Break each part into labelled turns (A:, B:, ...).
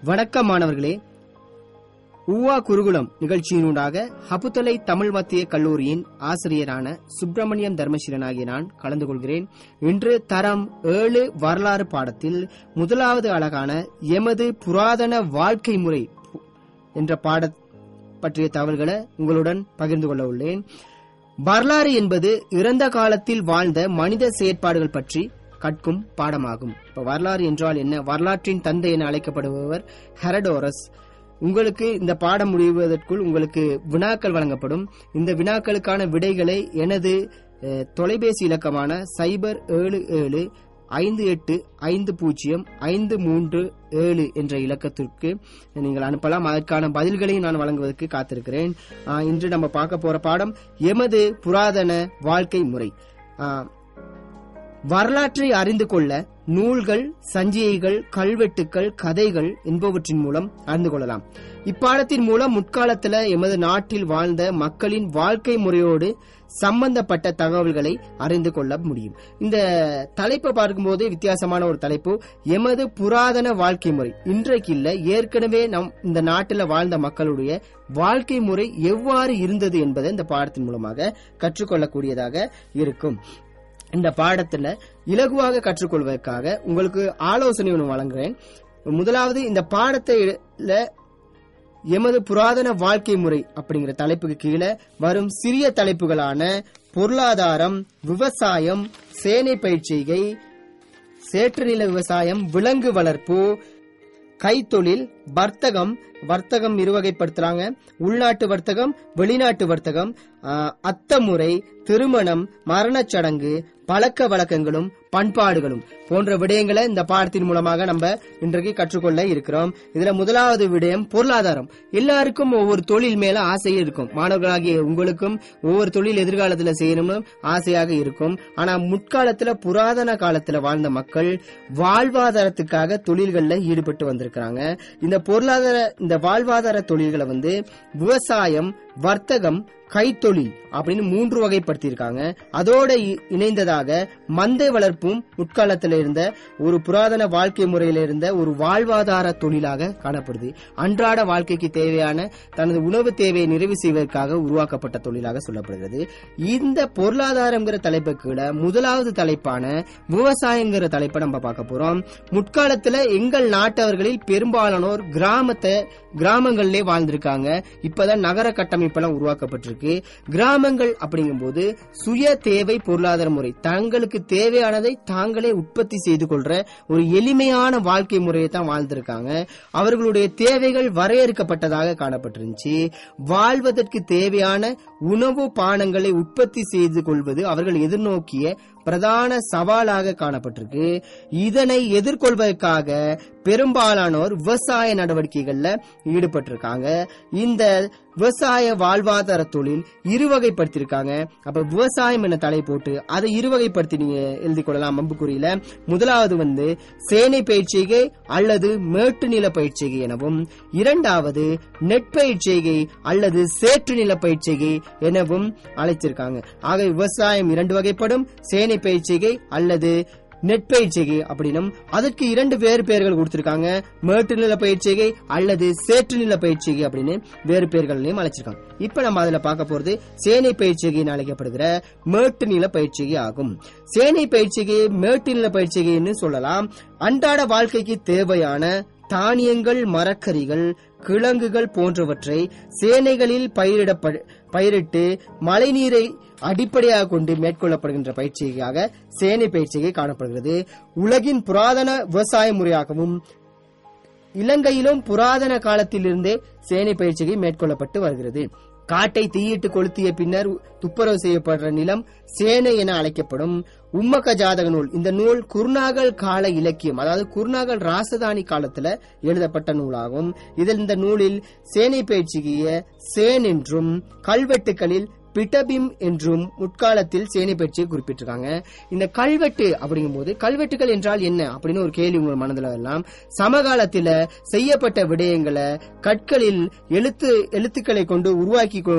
A: வணக்கம் மாணவர்களே உவா குருகுலம் நிகழ்ச்சியினூடாக ஹபுத்தலை தமிழ் மத்திய கல்லூரியின் ஆசிரியரான சுப்பிரமணியம் தர்மசீலன் ஆகிய நான் கலந்து கொள்கிறேன் இன்று தரம் ஏழு வரலாறு பாடத்தில் முதலாவது அழகான எமது புராதன வாழ்க்கை முறை என்ற பாட பற்றிய தகவல்களை உங்களுடன் பகிர்ந்து கொள்ள உள்ளேன் வரலாறு என்பது இறந்த காலத்தில் வாழ்ந்த மனித செயற்பாடுகள் பற்றி கற்கும் பாடமாகும் இப்ப வரலாறு என்றால் என்ன வரலாற்றின் தந்தை என அழைக்கப்படுபவர் ஹெரடோரஸ் உங்களுக்கு இந்த பாடம் முடிவதற்குள் உங்களுக்கு வினாக்கள் வழங்கப்படும் இந்த வினாக்களுக்கான விடைகளை எனது அஹ், தொலைபேசி இலக்கமான சைபர் ஏழு ஏழு ஐந்து எட்டு ஐந்து பூஜ்ஜியம் ஐந்து மூன்று ஏழு என்ற இலக்கத்திற்கு நீங்கள் அனுப்பலாம் அதற்கான பதில்களையும் நான் வழங்குவதற்கு காத்திருக்கிறேன் ஆஹ், இன்று நம்ம பார்க்க போற பாடம் எமது புராதன வாழ்க்கை முறை ஆஹ், வரலாற்றை அறிந்து கொள்ள நூல்கள் சஞ்சிகைகள் கல்வெட்டுக்கள் கதைகள் என்பவற்றின் மூலம் அறிந்து கொள்ளலாம் இப்பாடத்தின் மூலம் முற்காலத்துல எமது நாட்டில் வாழ்ந்த மக்களின் வாழ்க்கை முறையோடு சம்பந்தப்பட்ட தகவல்களை அறிந்து கொள்ள முடியும் இந்த தலைப்பை பார்க்கும்போது வித்தியாசமான ஒரு தலைப்பு எமது புராதன வாழ்க்கை முறை இன்றைக்கு இல்ல ஏற்கனவே நம் இந்த நாட்டில் வாழ்ந்த மக்களுடைய வாழ்க்கை முறை எவ்வாறு இருந்தது என்பதை இந்த பாடத்தின் மூலமாக கற்றுக்கொள்ளக்கூடியதாக இருக்கும் இந்த பாடத்துல இலகுவாக கற்றுக்கொள்வதற்காக உங்களுக்கு ஆலோசனை ஒன்று வழங்குறேன் முதலாவது இந்த பாடத்தை எமது புராதன வாழ்க்கை முறை அப்படிங்கிற தலைப்புக்கு கீழே வரும் சிறிய தலைப்புகளான பொருளாதாரம் விவசாயம் சேனை பயிற்சிகை சேற்று நில விவசாயம் விலங்கு வளர்ப்பு கைத்தொழில் வர்த்தகம் வர்த்தகம் இருவகைப்படுத்துறாங்க உள்நாட்டு வர்த்தகம் வெளிநாட்டு வர்த்தகம் ஆஹ், அத்தமுறை திருமணம் மரணச் சடங்கு பழக்க வழக்கங்களும் பண்பாடுகளும் போன்ற விடயங்களை இந்த பாடத்தின் மூலமாக நம்ம இன்றைக்கு கற்றுக்கொள்ள இருக்கிறோம் இதுல முதலாவது விடயம் பொருளாதாரம் எல்லாருக்கும் ஒவ்வொரு தொழில் மேல ஆசை இருக்கும் மாணவர்களாகிய உங்களுக்கும் ஒவ்வொரு தொழில் எதிர்காலத்துல செய்யணும்னு ஆசையாக இருக்கும் ஆனா முற்காலத்துல புராதன காலத்துல வாழ்ந்த மக்கள் வாழ்வாதாரத்துக்காக தொழில்கள்ல ஈடுபட்டு வந்திருக்கிறாங்க இந்த பொருளாதார இந்த வாழ்வாதார தொழில்களை வந்து விவசாயம் வர்த்தகம் கைத்தொழில் அப்படின்னு மூன்று வகைப்படுத்தியிருக்காங்க அதோட இ- இணைந்ததாக மந்தை வளர்ப்பும் முற்காலத்தில் இருந்த ஒரு புராதன வாழ்க்கை முறையில இருந்த ஒரு வாழ்வாதார தொழிலாக காணப்படுது அன்றாட வாழ்க்கைக்கு தேவையான தனது உணவு தேவையை நிறைவு செய்வதற்காக உருவாக்கப்பட்ட தொழிலாக சொல்லப்படுகிறது இந்த பொருளாதாரங்கிற தலைப்பு கீழே முதலாவது தலைப்பான விவசாயங்கிற தலைப்பை நம்ம பார்க்க போறோம் முற்காலத்துல எங்கள் நாட்டவர்களில் பெரும்பாலானோர் கிராமத்தை கிராமங்களிலே வாழ்ந்திருக்காங்க இப்பதான் நகர கட்டமைப்பெல்லாம் உருவாக்கப்பட்டிருக்கு கிராமங்கள் அப்படிங்கும்போது சுய தேவை பொருளாதார முறை தங்களுக்கு தேவையானதை தாங்களே உற்பத்தி செய்து கொள்ற ஒரு எளிமையான வாழ்க்கை முறையை தான் வாழ்ந்திருக்காங்க அவர்களுடைய தேவைகள் வரையறுக்கப்பட்டதாக காணப்பட்டிருந்துச்சு வாழ்வதற்கு தேவையான உணவு பானங்களை உற்பத்தி செய்து கொள்வது அவர்கள் எதிர்நோக்கிய பிரதான சவாலாக காணப்பட்டிருக்கு இதனை எதிர்கொள்வதற்காக பெரும்பாலானோர் விவசாய நடவடிக்கைகள்ல ஈடுபட்டிருக்காங்க இந்த விவசாய வாழ்வாதார தொழில் இருவகைப்படுத்திருக்காங்க அப்ப விவசாயம் என தலை போட்டு அதை இருவகைப்படுத்தி நீங்க எழுதி கொள்ளலாம் அம்புக்குறியில முதலாவது வந்து சேனை பயிற்சிகை அல்லது மேட்டு நில பயிற்சிகை எனவும் இரண்டாவது நெற்பயிற்சிகை அல்லது சேற்று நில பயிற்சிகை எனவும் அழைச்சிருக்காங்க ஆக விவசாயம் இரண்டு வகைப்படும் சேனை பயிற்சிகை அல்லது நெற்பயிற்சிகை அப்படின்னும் அதற்கு இரண்டு வேறு பெயர்கள் கொடுத்திருக்காங்க மேட்டு நில பயிற்சிகை அல்லது சேற்று நில பயிற்சிகை அப்படின்னு வேறு பெயர்களையும் அழைச்சிருக்காங்க இப்ப நம்ம அதுல பார்க்க போறது சேனை பயிற்சிகைன்னு அழைக்கப்படுகிற மேட்டு நில பயிற்சிகை ஆகும் சேனை பயிற்சிகை மேட்டு நில பயிற்சிகைன்னு சொல்லலாம் அன்றாட வாழ்க்கைக்கு தேவையான தானியங்கள் மரக்கறிகள் கிழங்குகள் போன்றவற்றை சேனைகளில் பயிரிடப்ப பயிரிட்டு மழைநீரை அடிப்படையாக கொண்டு மேற்கொள்ளப்படுகின்ற பயிற்சியாக சேனை பயிற்சிகை காணப்படுகிறது உலகின் புராதன விவசாய முறையாகவும் இலங்கையிலும் புராதன காலத்திலிருந்தே சேனை பயிற்சிகை மேற்கொள்ளப்பட்டு வருகிறது காட்டை தீயிட்டு கொளுத்திய பின்னர் துப்புரவு செய்யப்படுற நிலம் சேனை என அழைக்கப்படும் உம்மக ஜாதக நூல் இந்த நூல் குருநாகல் கால இலக்கியம் அதாவது குருநாகல் ராசதானி காலத்துல எழுதப்பட்ட நூலாகும் இதில் இந்த நூலில் சேனை பயிற்சிய சேன் என்றும் கல்வெட்டுகளில் பிட்டபிம் என்றும் முற்காலத்தில் சேனை பயிற்சியை குறிப்பிட்டிருக்காங்க இந்த கல்வெட்டு அப்படிங்கும்போது கல்வெட்டுகள் என்றால் என்ன அப்படின்னு ஒரு கேள்வி உங்க மனதுல வரலாம் சமகாலத்தில செய்யப்பட்ட விடயங்களை கற்களில் எழுத்து எழுத்துக்களை கொண்டு உருவாக்கி கொ-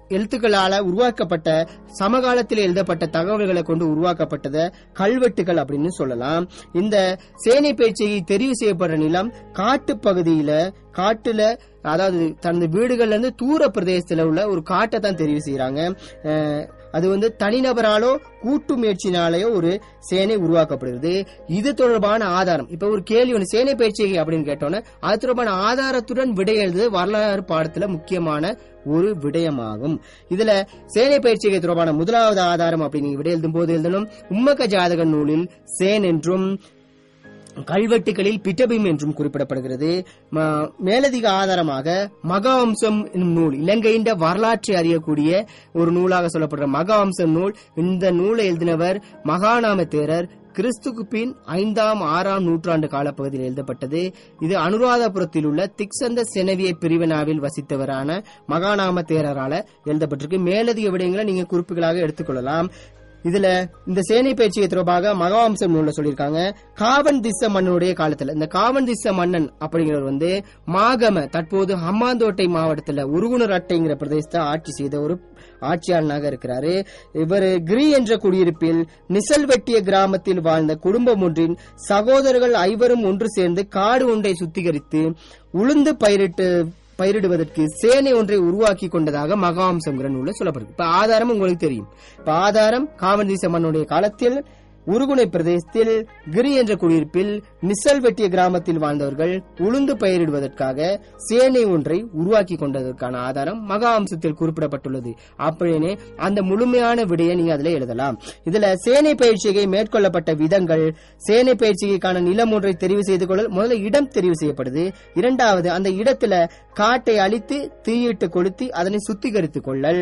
A: எழுத்துக்களால உருவாக்கப்பட்ட சமகாலத்தில் எழுதப்பட்ட தகவல்களை கொண்டு உருவாக்கப்பட்டத கல்வெட்டுகள் அப்படின்னு சொல்லலாம் இந்த சேனை பேச்சையை தெரிவு செய்யப்படுற நிலம் காட்டு பகுதியில காட்டுல அதாவது தனது வீடுகள்ல இருந்து தூர பிரதேசத்துல உள்ள ஒரு காட்டை தான் தெரிவு செய்யறாங்க அஹ், அது வந்து தனிநபராலோ கூட்டு முயற்சினாலேயோ ஒரு சேனை உருவாக்கப்படுகிறது இது தொடர்பான ஆதாரம் இப்ப ஒரு கேள்வி ஒன்று சேனை பயிற்சி அப்படின்னு கேட்டோன்னே அது தொடர்பான ஆதாரத்துடன் விடை எழுதுவது வரலாறு பாடத்துல முக்கியமான ஒரு விடயமாகும் இதுல சேனை பயிற்சிகை தொடர்பான முதலாவது ஆதாரம் அப்படின்னு நீங்க விடை எழுதும் போது எழுதணும் உம்மக ஜாதக நூலில் சேன் என்றும் கல்வெட்டுகளில் பிட்டபிம் என்றும் குறிப்பிடப்படுகிறது ம- மேலதிக ஆதாரமாக மகாவம்சம் என்னும் நூல் இலங்கையின் வரலாற்றை அறியக்கூடிய ஒரு நூலாக சொல்லப்படுற மகாவம்சம் நூல் இந்த நூலை எழுதினவர் மகாநாம தேரர் கிறிஸ்துக்கு பின் ஐந்தாம் ஆறாம் நூற்றாண்டு காலப்பகுதியில் எழுதப்பட்டது இது அனுராதபுரத்தில் உள்ள திக்சந்த செனவிய பிரிவினாவில் வசித்தவரான மகாநாம தேரரால எழுதப்பட்டிருக்கு மேலதிக விடயங்களை நீங்க குறிப்புகளாக எடுத்துக்கொள்ளலாம் இதுல இந்த சேனை பயிற்சியை தொடர்பாக மகாவம்சம் நூல்ல சொல்லியிருக்காங்க காவன் திஸ்ஸ மன்னனுடைய காலத்துல இந்த காவன் திஸ்ஸ மன்னன் அப்படிங்கிறவர் வந்து மாகம தற்போது ஹம்மாந்தோட்டை மாவட்டத்துல உருகுணர் அட்டைங்கிற பிரதேசத்தை ஆட்சி செய்த ஒரு ஆட்சியாளனாக இருக்கிறாரு இவர் கிரி என்ற குடியிருப்பில் நிசல் வெட்டிய கிராமத்தில் வாழ்ந்த குடும்பம் ஒன்றின் சகோதரர்கள் ஐவரும் ஒன்று சேர்ந்து காடு ஒன்றை சுத்திகரித்து உளுந்து பயிரிட்டு பயிரிடுவதற்கு சேனை ஒன்றை உருவாக்கி கொண்டதாக மகாவம்சங்கிற நூல்ல சொல்லப்படுது இப்ப ஆதாரம் உங்களுக்கு தெரியும் இப்ப ஆதாரம் காவந்தீச மன்னுடைய காலத்தில் உருகுணை பிரதேசத்தில் கிரி என்ற குடியிருப்பில் நிசல் வெட்டிய கிராமத்தில் வாழ்ந்தவர்கள் உளுந்து பயிரிடுவதற்காக சேனை ஒன்றை உருவாக்கி கொண்டதற்கான ஆதாரம் மகாவம்சத்தில் குறிப்பிடப்பட்டுள்ளது அப்படின்னு அந்த முழுமையான விடையை நீங்க அதுல எழுதலாம் இதுல சேனை பயிற்சிகை மேற்கொள்ளப்பட்ட விதங்கள் சேனை பயிற்சிகைக்கான நிலம் ஒன்றை தெரிவு செய்து கொள்ள முதல்ல இடம் தெரிவு செய்யப்படுது இரண்டாவது அந்த இடத்துல காட்டை அழித்து தீயிட்டு கொளுத்தி அதனை சுத்திகரித்துக் கொள்ளல்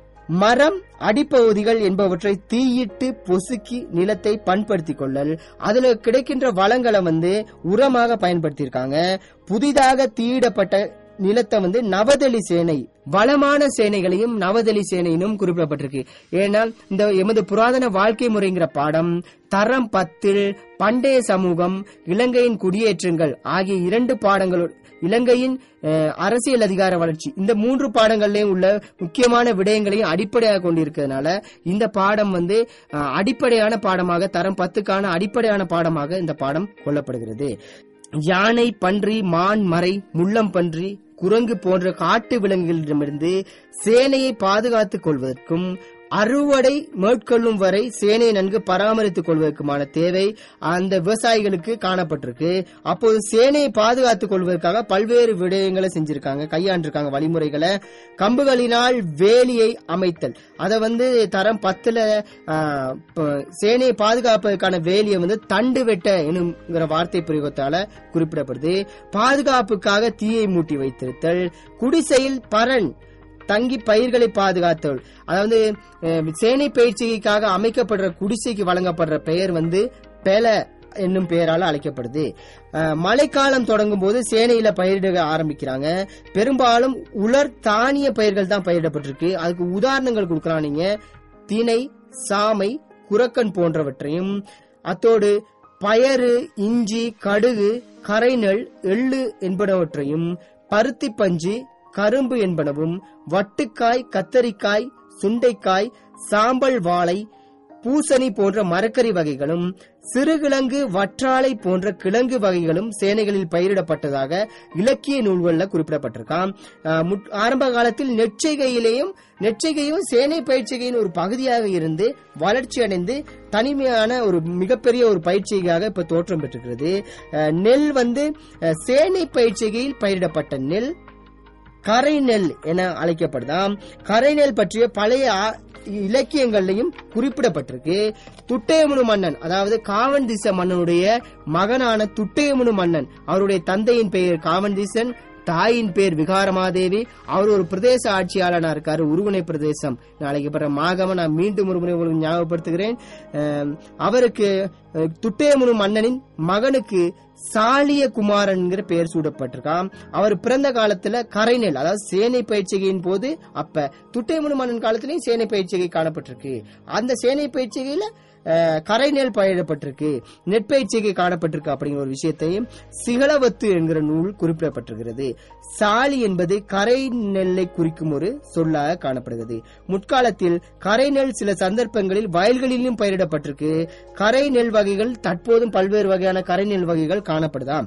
A: மரம் அடிப்பகுதிகள் என்பவற்றை தீயிட்டு பொசுக்கி நிலத்தை பண்படுத்திக் கொள்ளல் அதுல கிடைக்கின்ற வளங்களை வந்து உரமாக பயன்படுத்தியிருக்காங்க புதிதாக தீயிடப்பட்ட நிலத்தை வந்து நவதளி சேனை வளமான சேனைகளையும் நவதளி சேனையினும் குறிப்பிடப்பட்டிருக்கு ஏன்னா இந்த எமது புராதன வாழ்க்கை முறைங்கிற பாடம் தரம் பத்தில் பண்டைய சமூகம் இலங்கையின் குடியேற்றங்கள் ஆகிய இரண்டு பாடங்களோடு இலங்கையின் அஹ், அரசியல் அதிகார வளர்ச்சி இந்த மூன்று பாடங்கள்லயும் உள்ள முக்கியமான விடயங்களையும் அடிப்படையாக கொண்டிருக்கிறதுனால இந்த பாடம் வந்து அஹ், அடிப்படையான பாடமாக தரம் பத்துக்கான அடிப்படையான பாடமாக இந்த பாடம் கொள்ளப்படுகிறது யானை பன்றி மான் மறை முள்ளம் பன்றி குரங்கு போன்ற காட்டு விலங்குகளிடமிருந்து சேனையை பாதுகாத்துக் கொள்வதற்கும் அறுவடை மேற்கொள்ளும் வரை சேனையை நன்கு பராமரித்துக் கொள்வதற்குமான தேவை அந்த விவசாயிகளுக்கு காணப்பட்டிருக்கு அப்போது சேனையை பாதுகாத்துக் கொள்வதற்காக பல்வேறு விடயங்களை செஞ்சிருக்காங்க கையாண்டிருக்காங்க வழிமுறைகளை கம்புகளினால் வேலியை அமைத்தல் அதை வந்து தரம் பத்துல ஆ, ப- சேனையை பாதுகாப்பதற்கான வேலியை வந்து தண்டு வெட்ட எனுங்கிற வார்த்தை பிரயோகத்தால குறிப்பிடப்படுது பாதுகாப்புக்காக தீயை மூட்டி வைத்திருத்தல் குடிசையில் பரன் தங்கி பயிர்களை பாதுகாத்தல் அதாவது அஹ், சேனை பயிற்சிக்காக அமைக்கப்படுற குடிசைக்கு வழங்கப்படுற பெயர் வந்து பெல என்னும் பெயரால அழைக்கப்படுது அஹ், மழைக்காலம் தொடங்கும் போது சேனையில பயிரிட ஆரம்பிக்கிறாங்க பெரும்பாலும் உலர் தானிய பயிர்கள் தான் பயிரிடப்பட்டிருக்கு அதுக்கு உதாரணங்கள் கொடுக்கலாம் நீங்க திணை சாமை குரக்கன் போன்றவற்றையும் அத்தோடு பயறு இஞ்சி கடுகு கரைநெல் எள்ளு என்பனவற்றையும் பருத்தி பஞ்சு கரும்பு என்பனவும் வட்டுக்காய் கத்தரிக்காய் சுண்டைக்காய் சாம்பல் வாழை பூசணி போன்ற மரக்கறி வகைகளும் சிறுகிழங்கு வற்றாழை போன்ற கிழங்கு வகைகளும் சேனைகளில் பயிரிடப்பட்டதாக இலக்கிய நூல்களில் குறிப்பிடப்பட்டிருக்காம் ஆஹ் முட்- ஆரம்ப காலத்தில் நெற்செய்கையிலேயும் நெற்செய்கையும் சேனை பயிற்சிகையின் ஒரு பகுதியாக இருந்து வளர்ச்சி அடைந்து தனிமையான ஒரு மிகப்பெரிய ஒரு பயிற்சியாக இப்ப தோற்றம் பெற்றிருக்கிறது ஆஹ் நெல் வந்து ஆஹ் சேனை பயிற்சிகையில் பயிரிடப்பட்ட நெல் கரைநெல் என அழைக்கப்படுதாம் கரைநெல் பற்றிய பழைய ஆ- இலக்கியங்கள்லையும் குறிப்பிடப்பட்டிருக்கு துட்டையமுனு மன்னன் அதாவது காவன் திச மன்னனுடைய மகனான துட்டையமுனு மன்னன் அவருடைய தந்தையின் பெயர் காவன்தீசன் தாயின் பேர் விகாரமாதேவி அவர் ஒரு பிரதேச ஆட்சியாளனா இருக்காரு உருகுனை பிரதேசம் அழைக்கப்படுற மாகம நான் மீண்டும் ஒரு முறை உங்களுக்கு ஞாபகப்படுத்துகிறேன் அஹ், அவருக்கு அஹ், துட்டையமுனு மன்னனின் மகனுக்கு சாலிய குமாரன்கிற பெயர் சூடப்பட்டிருக்காம் அவர் பிறந்த காலத்துல கரைநெல் அதாவது சேனை பயிற்சிகையின் போது அப்ப துட்டைமுனு மன்னன் காலத்திலயும் சேனை பயிற்சிகை காணப்பட்டிருக்கு அந்த சேனை பயிற்சிகையில அஹ், கரை நெல் பயிரிடப்பட்டிருக்கு நெற்பயிற்சிக்கு காணப்பட்டிருக்கு அப்படிங்கிற ஒரு விஷயத்தையும் சிகளவத்து என்கிற நூல் குறிப்பிடப்பட்டிருக்கிறது சாலி என்பது கரை நெல்லை குறிக்கும் ஒரு சொல்லாக காணப்படுகிறது முற்காலத்தில் கரை நெல் சில சந்தர்ப்பங்களில் வயல்களிலும் பயிரிடப்பட்டிருக்கு கரை நெல் வகைகள் தற்போதும் பல்வேறு வகையான கரை நெல் வகைகள் காணப்படுதாம்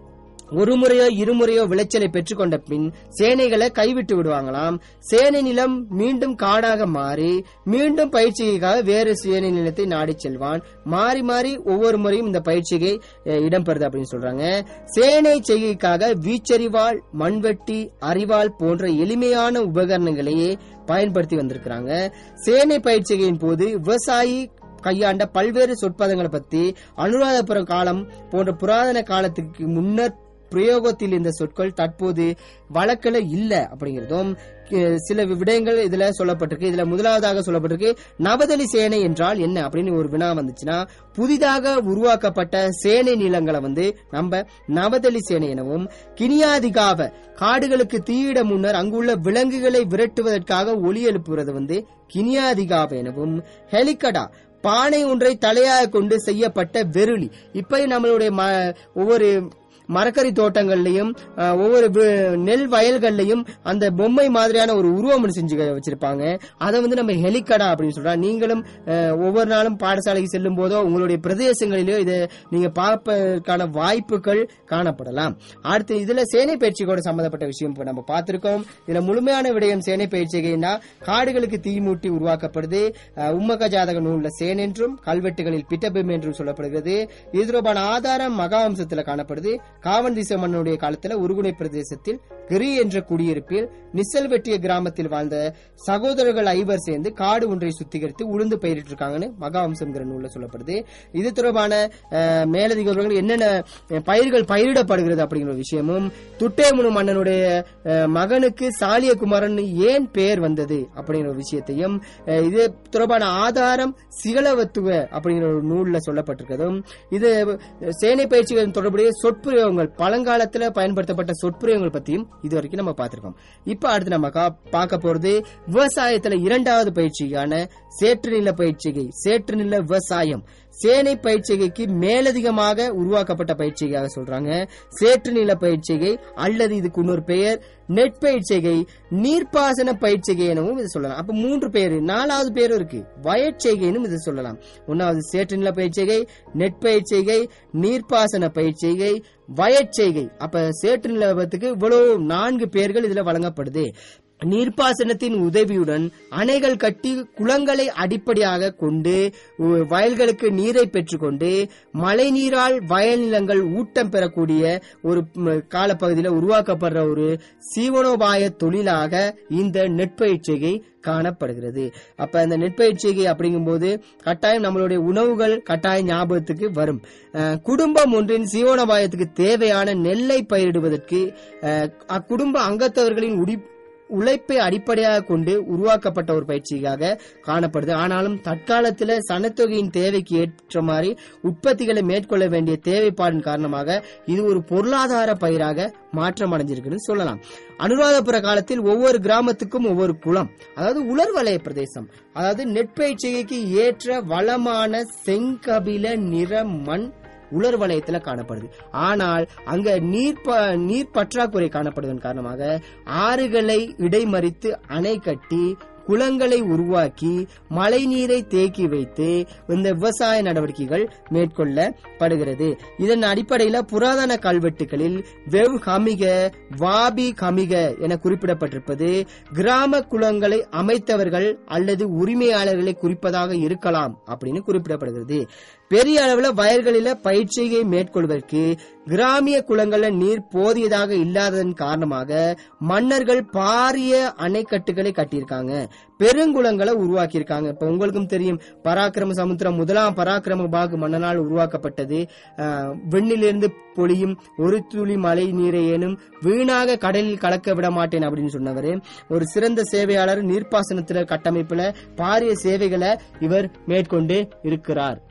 A: ஒரு முறையோ இருமுறையோ விளைச்சலை பெற்றுக்கொண்ட பின் சேனைகளை கைவிட்டு விடுவாங்களாம் சேனை நிலம் மீண்டும் காடாக மாறி மீண்டும் பயிற்சிக்காக வேறு சேனை நிலத்தை நாடி செல்வான் மாறி மாறி ஒவ்வொரு முறையும் இந்த பயிற்சிகை அஹ், இடம்பெறுது அப்படின்னு சொல்றாங்க சேனை செய்கைக்காக வீச்சறிவாள் மண்வெட்டி அறிவாள் போன்ற எளிமையான உபகரணங்களையே பயன்படுத்தி வந்திருக்கிறாங்க சேனை பயிற்சிகையின் போது விவசாயி கையாண்ட பல்வேறு சொற்பதங்களை பத்தி அனுராதபுரம் காலம் போன்ற புராதன காலத்துக்கு முன்னர் பிரயோகத்தில் இந்த சொற்கள் தற்போது வழக்கில் இல்ல அப்படிங்கிறதும் கி- சில விடயங்கள் இதுல சொல்லப்பட்டிருக்கு இதுல முதலாவதாக சொல்லப்பட்டிருக்கு நவதலி சேனை என்றால் என்ன அப்படின்னு ஒரு வினா வந்துச்சுன்னா புதிதாக உருவாக்கப்பட்ட சேனை நிலங்களை வந்து நம்ம நவதலி சேனை எனவும் கினியாதிகாவ காடுகளுக்கு தீயிட முன்னர் அங்குள்ள விலங்குகளை விரட்டுவதற்காக ஒலி எழுப்புவது வந்து கினியாதிகாவ எனவும் ஹெலிகடா பானை ஒன்றை தலையாக கொண்டு செய்யப்பட்ட வெருளி இப்ப நம்மளுடைய ம- ஒவ்வொரு மரக்கறி தோட்டங்கள்லயும் அஹ், ஒவ்வொரு வி- நெல் வயல்கள்லயும் அந்த பொம்மை மாதிரியான ஒரு உருவம் ஒண்ணு செஞ்சு வச்சிருப்பாங்க அதை வந்து நம்ம ஹெலிகடா அப்படின்னு சொல்றோம் நீங்களும் அஹ், ஒவ்வொரு நாளும் பாடசாலைக்கு செல்லும் போதோ உங்களுடைய பிரதேசங்களிலோ இதை நீங்க பார்ப்பதற்கான வாய்ப்புகள் காணப்படலாம் அடுத்து இதுல சேனை பயிற்சியோட சம்பந்தப்பட்ட விஷயம் இப்ப நம்ம பார்த்திருக்கோம் இதுல முழுமையான விடயம் சேனை பயிற்சிகைன்னா காடுகளுக்கு தீமூட்டி உருவாக்கப்படுது அஹ், உம்மக ஜாதக நூல்ல சேன் என்றும் கல்வெட்டுகளில் பிட்டபிம் என்றும் சொல்லப்படுகிறது இது தொடர்பான ஆதாரம் மகாவம்சத்துல காணப்படுது காவன் திசை மன்னனுடைய காலத்துல உருகுனை பிரதேசத்தில் கிரி என்ற குடியிருப்பில் நிசல் வெட்டிய கிராமத்தில் வாழ்ந்த சகோதரர்கள் ஐவர் சேர்ந்து காடு ஒன்றை சுத்திகரித்து உளுந்து பயிரிட்டு இருக்காங்கன்னு மகாவம்சம்ங்கிற நூல்ல சொல்லப்படுது இது தொடர்பான அஹ், மேலதிக விவரங்கள் என்னென்ன அஹ், பயிர்கள் பயிரிடப்படுகிறது அப்படிங்கிற விஷயமும் துட்டேமுனு மன்னனுடைய அஹ், மகனுக்கு சாலியகுமாரன் ஏன் பெயர் வந்தது அப்படிங்கிற ஒரு விஷயத்தையும் அஹ், இது தொடர்பான ஆதாரம் சிகளவத்துவ அப்படிங்கிற ஒரு நூல்ல சொல்லப்பட்டிருக்கிறதும் இது அஹ், சேனை பயிற்சிகள் தொடர்புடைய சொற்பிரயோகங்கள் பழங்காலத்துல பயன்படுத்தப்பட்ட சொற்பிரயோகங்கள் பத்தியும் இது வரைக்கும் நம்ம பார்த்திருக்கோம் இப்ப அடுத்து நம்ம கா- பார்க்க போறது விவசாயத்துல இரண்டாவது பயிற்சியான சேற்று நில பயிற்சிகை சேற்று நில விவசாயம் சேனை பயிற்சிகைக்கு மேலதிகமாக உருவாக்கப்பட்ட பயிற்சிகையாக சொல்றாங்க சேற்று நில பயிற்சிகை அல்லது இதுக்கு இன்னொரு பெயர் நெற்பயிற்சிகை நீர்ப்பாசன பயிற்சிகை எனவும் இது சொல்லலாம் அப்ப மூன்று பேர் நாலாவது பேரும் இருக்கு வயற்செய்கைன்னு இது சொல்லலாம் ஒன்னாவது சேற்று நில பயிற்சிகை நெற்பயிற்சிகை நீர்ப்பாசன பயிற்சிகை வயற்செய்கை அப்ப சேற்று நிலவத்துக்கு இவ்வளவு நான்கு பேர்கள் இதுல வழங்கப்படுது நீர்ப்பாசனத்தின் உதவியுடன் அணைகள் கட்டி குளங்களை அடிப்படையாக கொண்டு உ- வயல்களுக்கு நீரை பெற்றுக்கொண்டு மழை நீரால் வயல் நிலங்கள் ஊட்டம் பெறக்கூடிய ஒரு ம், காலப்பகுதியில் உருவாக்கப்படுற ஒரு சீவனோபாய தொழிலாக இந்த நெற்பயிற்சிகை காணப்படுகிறது அப்ப இந்த நெற்பயிற்சிகை அப்படிங்கும்போது கட்டாயம் நம்மளுடைய உணவுகள் கட்டாயம் ஞாபகத்துக்கு வரும் அஹ், குடும்பம் ஒன்றின் சீவனோபாயத்துக்கு தேவையான நெல்லை பயிரிடுவதற்கு அஹ், அக்குடும்ப அங்கத்தவர்களின் உடி உழைப்பை அடிப்படையாக கொண்டு உருவாக்கப்பட்ட ஒரு பயிற்சியாக காணப்படுது ஆனாலும் தற்காலத்துல சனத்தொகையின் தேவைக்கு ஏற்ற மாதிரி உற்பத்திகளை மேற்கொள்ள வேண்டிய தேவைப்பாடின் காரணமாக இது ஒரு பொருளாதார பயிராக மாற்றம் அடைஞ்சிருக்குன்னு சொல்லலாம் அனுராதபுர காலத்தில் ஒவ்வொரு கிராமத்துக்கும் ஒவ்வொரு குளம் அதாவது உலர்வலய பிரதேசம் அதாவது நெற்பயிற்சிகைக்கு ஏற்ற வளமான செங்கபில நிற மண் உலர் வலயத்துல காணப்படுது ஆனால் அங்க நீர் ப- நீர் பற்றாக்குறை காணப்படுவதன் காரணமாக ஆறுகளை இடைமறித்து அணை கட்டி குளங்களை உருவாக்கி மழை நீரை தேக்கி வைத்து இந்த விவசாய நடவடிக்கைகள் மேற்கொள்ளப்படுகிறது இதன் அடிப்படையில புராதன கல்வெட்டுகளில் வெவ் கமிக வாபி கமிக என குறிப்பிடப்பட்டிருப்பது கிராம குளங்களை அமைத்தவர்கள் அல்லது உரிமையாளர்களை குறிப்பதாக இருக்கலாம் அப்படின்னு குறிப்பிடப்படுகிறது பெரிய அளவுல வயல்களில பயிற்சியை மேற்கொள்வதற்கு கிராமிய குளங்கள்ல நீர் போதியதாக இல்லாததன் காரணமாக மன்னர்கள் பாரிய அணைக்கட்டுகளை கட்டியிருக்காங்க பெருங்குளங்களை உருவாக்கியிருக்காங்க இப்ப உங்களுக்கும் தெரியும் பராக்கிரம சமுத்திரம் முதலாம் பராக்கிரம பாகு மன்னனால் உருவாக்கப்பட்டது ஆஹ், வெண்ணிலிருந்து பொழியும் ஒரு துளி மழை நீரை ஏனும் வீணாக கடலில் கலக்க விட மாட்டேன் அப்படின்னு சொன்னவர் ஒரு சிறந்த சேவையாளர் நீர்ப்பாசனத்துல கட்டமைப்புல பாரிய சேவைகளை இவர் மேற்கொண்டு இருக்கிறார்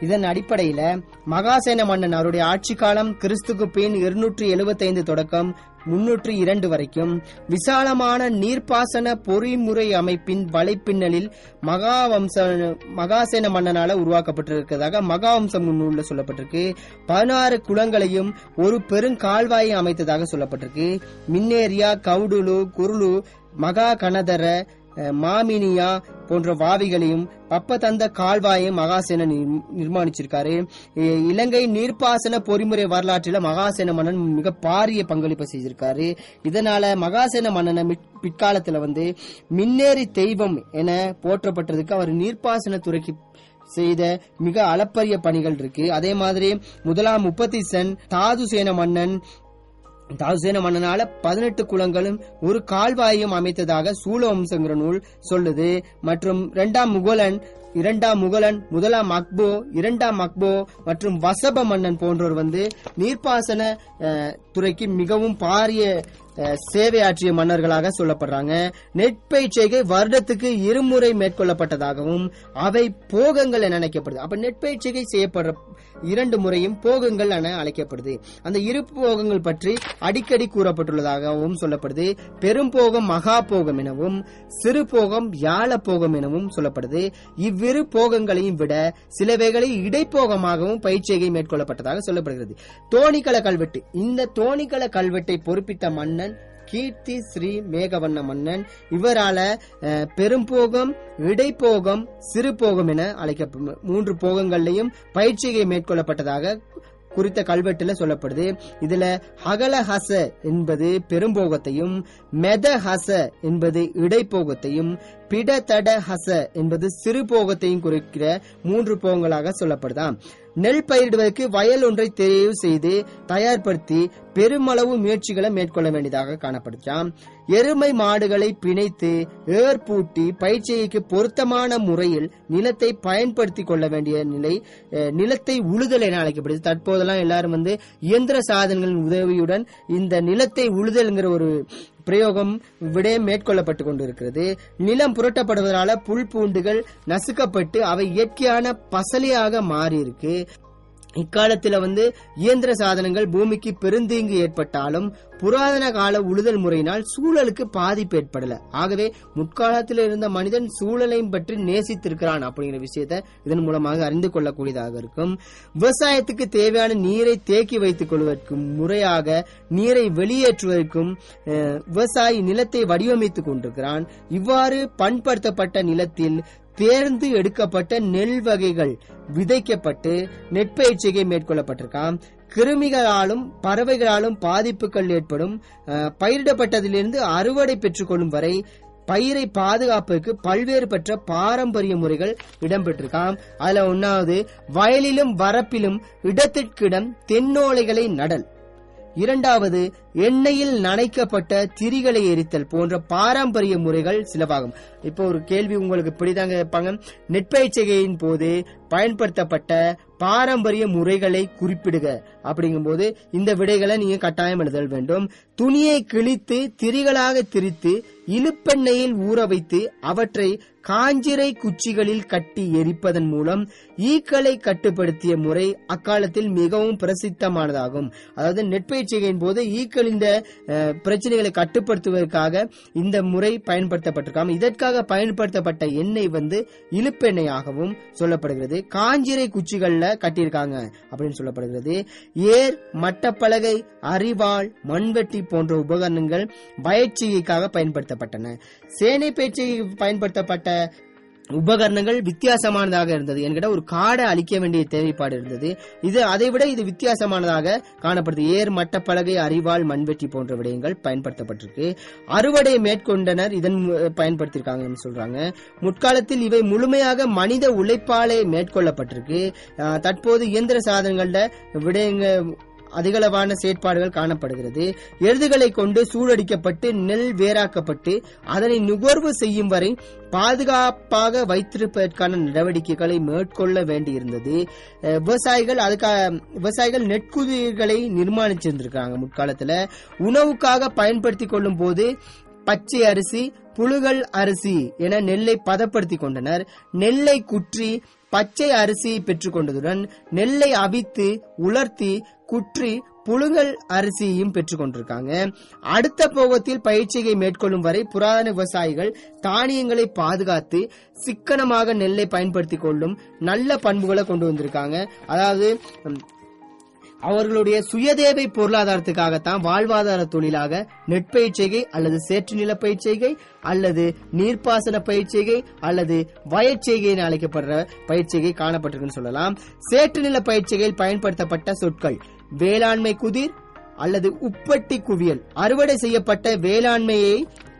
A: இதன் அடிப்படையில மகாசேன மன்னன் அவருடைய ஆட்சி காலம் கிறிஸ்துக்கு பின் இருநூற்றி எழுபத்தைந்து தொடக்கம் முன்னூற்றி இரண்டு வரைக்கும் விசாலமான நீர்ப்பாசன பொறிமுறை அமைப்பின் வலைப்பின்னலில் மகாவம்ச மகாசேன மன்னனால உருவாக்கப்பட்டிருக்கிறதாக மகாவம்சம் நூல்ல சொல்லப்பட்டிருக்கு பதினாறு குளங்களையும் ஒரு பெருங்கால்வாயை அமைத்ததாக சொல்லப்பட்டிருக்கு மின்னேரியா கவுடுலு குருளு மகா கனதர அஹ், மாமினியா போன்ற வாவிகளையும் பப்பதந்த கால்வாயும் மகாசேன நிர்- நிர்மாணிச்சிருக்காரு இ- இலங்கை நீர்ப்பாசன பொறிமுறை வரலாற்றில மகாசேன மன்னன் மிக பாரிய பங்களிப்பை செய்திருக்காரு இதனால மகாசேன மன்னனை மிட்- பிற்காலத்துல வந்து மின்னேறி தெய்வம் என போற்றப்பட்டதுக்கு அவர் நீர்ப்பாசன துறைக்கு செய்த மிக அளப்பரிய பணிகள் இருக்கு அதே மாதிரி முதலாம் முப்பத்தி சென் தாதுசேன மன்னன் தாதுசேன மன்னனால பதினெட்டு குளங்களும் ஒரு கால்வாயும் அமைத்ததாக சூழவம்சங்கிற நூல் சொல்லுது மற்றும் இரண்டாம் முகலன் இரண்டாம் முகலன் முதலாம் அக்போ இரண்டாம் அக்போ மற்றும் வசப மன்னன் போன்றோர் வந்து நீர்ப்பாசன அஹ், துறைக்கு மிகவும் பாரிய அஹ், சேவையாற்றிய மன்னர்களாக சொல்லப்படுறாங்க நெற்பயிற்சிகை வருடத்துக்கு இருமுறை மேற்கொள்ளப்பட்டதாகவும் அவை போகங்கள் என அழைக்கப்படுது அப்ப நெற்பயிற்சிகை செய்யப்படுற இரண்டு முறையும் போகங்கள் என அழைக்கப்படுது அந்த இரு போகங்கள் பற்றி அடிக்கடி கூறப்பட்டுள்ளதாகவும் சொல்லப்படுது பெரும்போகம் மகா போகம் எனவும் சிறு போகம் யாழ போகம் எனவும் சொல்லப்படுது இவ்விரு போகங்களையும் விட சிலவைகளில் இடைப்போகமாகவும் பயிற்சியை மேற்கொள்ளப்பட்டதாக சொல்லப்படுகிறது தோணிக்கல கல்வெட்டு இந்த தோணிக்கல கல்வெட்டை பொறுப்பித்த மன்னன் கீர்த்தி ஸ்ரீ மேகவண்ண மன்னன் இவரால அஹ், பெரும்போகம் இடைப்போகம் சிறு போகம் என அழைக்கப்படும் மூன்று போகங்கள்லையும் பயிற்சிகை மேற்கொள்ளப்பட்டதாக குறித்த கல்வெட்டுல சொல்லப்படுது இதுல அகலஹச என்பது பெரும்போகத்தையும் மெதஹச என்பது இடைப்போகத்தையும் பிடதட ஹச என்பது சிறு போகத்தையும் குறிக்கிற மூன்று போகங்களாக சொல்லப்படுதாம் நெல் பயிரிடுவதற்கு வயல் ஒன்றை தெரிவு செய்து தயார்படுத்தி பெருமளவு முயற்சிகளை மேற்கொள்ள வேண்டியதாக காணப்படுகிறாம் எருமை மாடுகளை பிணைத்து ஏர் பூட்டி பயிற்சிக்கு பொருத்தமான முறையில் நிலத்தை பயன்படுத்திக் கொள்ள வேண்டிய நிலை அஹ், நிலத்தை உழுதல் என அழைக்கப்படுது தற்போதெல்லாம் எல்லாரும் வந்து இயந்திர சாதனங்களின் உதவியுடன் இந்த நிலத்தை உழுதல்ங்கிற ஒரு பிரயோகம் விடயம் மேற்கொள்ளப்பட்டு கொண்டிருக்கிறது நிலம் புரட்டப்படுவதனால புல் பூண்டுகள் நசுக்கப்பட்டு அவை இயற்கையான பசலையாக மாறி இருக்கு இக்காலத்துல வந்து இயந்திர சாதனங்கள் பூமிக்கு பெருந்தீங்கு ஏற்பட்டாலும் புராதன கால உழுதல் முறையினால் சூழலுக்கு பாதிப்பு ஏற்படல ஆகவே முற்காலத்தில் இருந்த மனிதன் சூழலையும் பற்றி நேசித்திருக்கிறான் அப்படிங்கிற விஷயத்தை இதன் மூலமாக அறிந்து கொள்ளக்கூடியதாக இருக்கும் விவசாயத்துக்கு தேவையான நீரை தேக்கி வைத்துக் கொள்வதற்கும் முறையாக நீரை வெளியேற்றுவதற்கும் அஹ், விவசாயி நிலத்தை வடிவமைத்துக் கொண்டிருக்கிறான் இவ்வாறு பண்படுத்தப்பட்ட நிலத்தில் தேர்ந்து எடுக்கப்பட்ட நெல் வகைகள் விதைக்கப்பட்டு நெற்பயிற்சிகை மேற்கொள்ளப்பட்டிருக்காம் கிருமிகளாலும் பறவைகளாலும் பாதிப்புகள் ஏற்படும் அஹ், பயிரிடப்பட்டதிலிருந்து அறுவடை பெற்றுக்கொள்ளும் வரை பயிரை பாதுகாப்பதற்கு பல்வேறு பெற்ற பாரம்பரிய முறைகள் இடம்பெற்றிருக்காம் அதுல ஒன்னாவது வயலிலும் வரப்பிலும் இடத்திற்கிடம் தென்னோலைகளை நடல் இரண்டாவது எண்ணெயில் நனைக்கப்பட்ட திரிகளை எரித்தல் போன்ற பாரம்பரிய முறைகள் சிலவாகும் இப்போ ஒரு கேள்வி உங்களுக்கு இப்படிதாங்க கேட்பாங்க நெற்பயிற்சிகையின் போது பயன்படுத்தப்பட்ட பாரம்பரிய முறைகளை குறிப்பிடுக அப்படிங்கும்போது இந்த விடைகளை நீங்க கட்டாயம் எழுதல் வேண்டும் துணியை கிழித்து திரிகளாக திரித்து இழுப்பெண்ணெயில் ஊற வைத்து அவற்றை காஞ்சிரை குச்சிகளில் கட்டி எரிப்பதன் மூலம் ஈக்களை கட்டுப்படுத்திய முறை அக்காலத்தில் மிகவும் பிரசித்தமானதாகும் அதாவது நெற்பயிற்சிகையின் போது ஈக்கள் இந்த அஹ், பிரச்சனைகளை கட்டுப்படுத்துவதற்காக இந்த முறை பயன்படுத்தப்பட்டிருக்காம் இதற்காக பயன்படுத்தப்பட்ட எண்ணெய் வந்து இழுப்பெண்ணெயாகவும் சொல்லப்படுகிறது காஞ்சிரை குச்சிகள்ல கட்டியிருக்காங்க அப்படின்னு சொல்லப்படுகிறது ஏர் மட்டப்பலகை அரிவாள் மண்வெட்டி போன்ற உபகரணங்கள் பயிற்சிகைக்காக பயன்படுத்தப்பட்டன சேனை பயிற்சிக்கு பயன்படுத்தப்பட்ட உபகரணங்கள் வித்தியாசமானதாக இருந்தது என்கிட்ட ஒரு காடை அழிக்க வேண்டிய தேவைப்பாடு இருந்தது இது அதை விட இது வித்தியாசமானதாக காணப்படுது ஏர் மட்டப்பலகை அரிவாள் மண்வெட்டி போன்ற விடயங்கள் பயன்படுத்தப்பட்டிருக்கு அறுவடை மேற்கொண்டனர் இதன் மு- பயன்படுத்தியிருக்காங்கன்னு சொல்றாங்க முற்காலத்தில் இவை முழுமையாக மனித உழைப்பாலே மேற்கொள்ளப்பட்டிருக்கு அஹ், தற்போது இயந்திர சாதனங்கள்ல விடயங்க அதிகளவான செயற்பாடுகள் காணப்படுகிறது எருதுகளை கொண்டு சூழடிக்கப்பட்டு நெல் வேறாக்கப்பட்டு அதனை நுகர்வு செய்யும் வரை பாதுகாப்பாக வைத்திருப்பதற்கான நடவடிக்கைகளை மேற்கொள்ள வேண்டியிருந்தது அஹ் விவசாயிகள் அதுக்காக விவசாயிகள் நெற்குதிர்களை நிர்மாணிச்சிருந்திருக்காங்க முற்காலத்துல உணவுக்காக பயன்படுத்தி கொள்ளும் போது பச்சை அரிசி புழுகல் அரிசி என நெல்லை பதப்படுத்தி கொண்டனர் நெல்லை குற்றி பச்சை அரிசி பெற்றுக்கொண்டதுடன் நெல்லை அவித்து உலர்த்தி குற்றி புழுங்கல் அரிசியும் பெற்றுக் கொண்டிருக்காங்க அடுத்த போகத்தில் பயிற்சியை மேற்கொள்ளும் வரை புராதன விவசாயிகள் தானியங்களை பாதுகாத்து சிக்கனமாக நெல்லை பயன்படுத்திக் கொள்ளும் நல்ல பண்புகளை கொண்டு வந்திருக்காங்க அதாவது ம், அவர்களுடைய சுயதேவை பொருளாதாரத்துக்காகத்தான் வாழ்வாதார தொழிலாக நெற்பயிற்சிகை அல்லது சேற்று நில பயிற்சிகை அல்லது நீர்ப்பாசன பயிற்சிகை அல்லது வயற்செய்கை என அழைக்கப்படுற பயிற்சிகை காணப்பட்டிருக்குன்னு சொல்லலாம் சேற்று நில பயிற்சிகையில் பயன்படுத்தப்பட்ட சொற்கள் வேளாண்மை குதிர் அல்லது உப்பட்டி குவியல் அறுவடை செய்யப்பட்ட வேளாண்மையை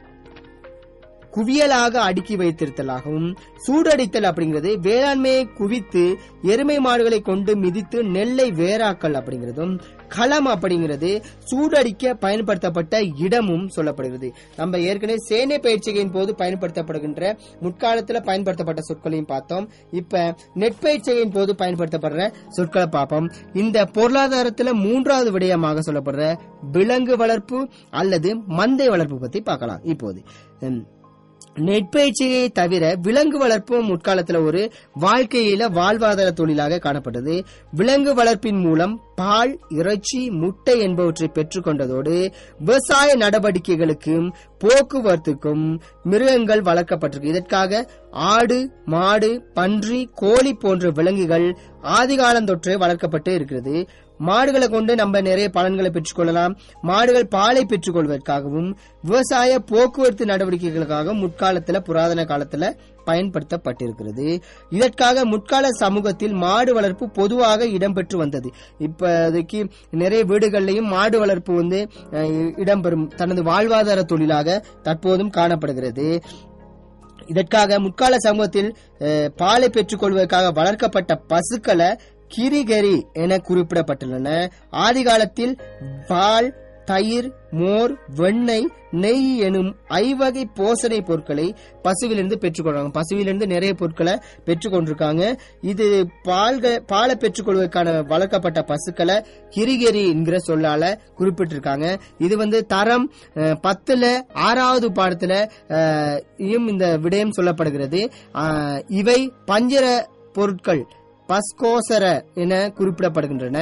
A: குவியலாக அடுக்கி வைத்திருத்தலாகவும் சூடடித்தல் அப்படிங்கிறது வேளாண்மையை குவித்து எருமை மாடுகளை கொண்டு மிதித்து நெல்லை வேறாக்கல் அப்படிங்கிறதும் களம் அப்படிங்கிறது சூடடிக்க பயன்படுத்தப்பட்ட இடமும் சொல்லப்படுகிறது நம்ம ஏற்கனவே சேனை பயிற்சிகையின் போது பயன்படுத்தப்படுகின்ற முற்காலத்துல பயன்படுத்தப்பட்ட சொற்களையும் பார்த்தோம் இப்ப நெற்பயிற்சிகையின் போது பயன்படுத்தப்படுற சொற்களை பார்ப்போம் இந்த பொருளாதாரத்துல மூன்றாவது விடயமாக சொல்லப்படுற விலங்கு வளர்ப்பு அல்லது மந்தை வளர்ப்பு பத்தி பார்க்கலாம் இப்போது உம், நெற்பயிற்சியை தவிர விலங்கு வளர்ப்பும் முற்காலத்துல ஒரு வாழ்க்கையில வாழ்வாதார தொழிலாக காணப்பட்டது விலங்கு வளர்ப்பின் மூலம் பால் இறைச்சி முட்டை என்பவற்றை பெற்றுக்கொண்டதோடு விவசாய நடவடிக்கைகளுக்கும் போக்குவரத்துக்கும் மிருகங்கள் வளர்க்கப்பட்டிருக்கு இதற்காக ஆடு மாடு பன்றி கோழி போன்ற விலங்குகள் ஆதிகாலம் தொற்றே வளர்க்கப்பட்டு இருக்கிறது மாடுகளை கொண்டு நம்ம நிறைய பலன்களை பெற்றுக்கொள்ளலாம் மாடுகள் பாலை பெற்றுக்கொள்வதற்காகவும் விவசாய போக்குவரத்து நடவடிக்கைகளுக்காகவும் முற்காலத்துல புராதன காலத்துல பயன்படுத்தப்பட்டிருக்கிறது இதற்காக முற்கால சமூகத்தில் மாடு வளர்ப்பு பொதுவாக இடம்பெற்று வந்தது இப்போதைக்கு நிறைய வீடுகள்லையும் மாடு வளர்ப்பு வந்து அஹ், இடம்பெறும் தனது வாழ்வாதார தொழிலாக தற்போதும் காணப்படுகிறது இதற்காக முற்கால சமூகத்தில் அஹ், பாலை பெற்றுக்கொள்வதற்காக வளர்க்கப்பட்ட பசுக்களை கிரிகரி என குறிப்பிடப்பட்டுள்ளன ஆதி காலத்தில் பால் தயிர் மோர் வெண்ணெய் நெய் எனும் ஐவகை போசனை பொருட்களை பசுவிலிருந்து பெற்றுக்கொள்றாங்க பசுவிலிருந்து நிறைய பொருட்களை பெற்றுக்கொண்டிருக்காங்க இது பால்க பாலை பெற்றுக்கொள்வதற்கான வளர்க்கப்பட்ட பசுக்களை கிரிகெரி என்கிற சொல்லால குறிப்பிட்டிருக்காங்க இது வந்து தரம் அஹ், பத்துல ஆறாவது பாடத்துல அஹ், இயும் இந்த விடயம் சொல்லப்படுகிறது அஹ், இவை பஞ்சர பொருட்கள் பஸ்கோசர என குறிப்பிடப்படுகின்றன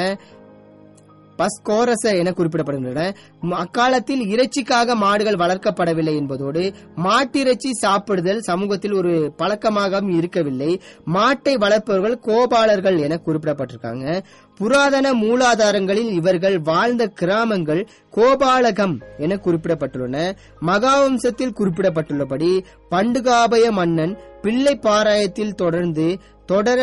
A: பஸ்கோரச என குறிப்பிடப்படுகின்றன ம், அக்காலத்தில் இறைச்சிக்காக மாடுகள் வளர்க்கப்படவில்லை என்பதோடு மாட்டிறைச்சி சாப்பிடுதல் சமூகத்தில் ஒரு பழக்கமாகவும் இருக்கவில்லை மாட்டை வளர்ப்பவர்கள் கோபாலர்கள் என குறிப்பிடப்பட்டிருக்காங்க புராதன மூலாதாரங்களில் இவர்கள் வாழ்ந்த கிராமங்கள் கோபாலகம் என குறிப்பிடப்பட்டுள்ளன மகாவம்சத்தில் குறிப்பிடப்பட்டுள்ளபடி பண்டுகாபய மன்னன் பிள்ளை பாராயத்தில் தொடர்ந்து தொடர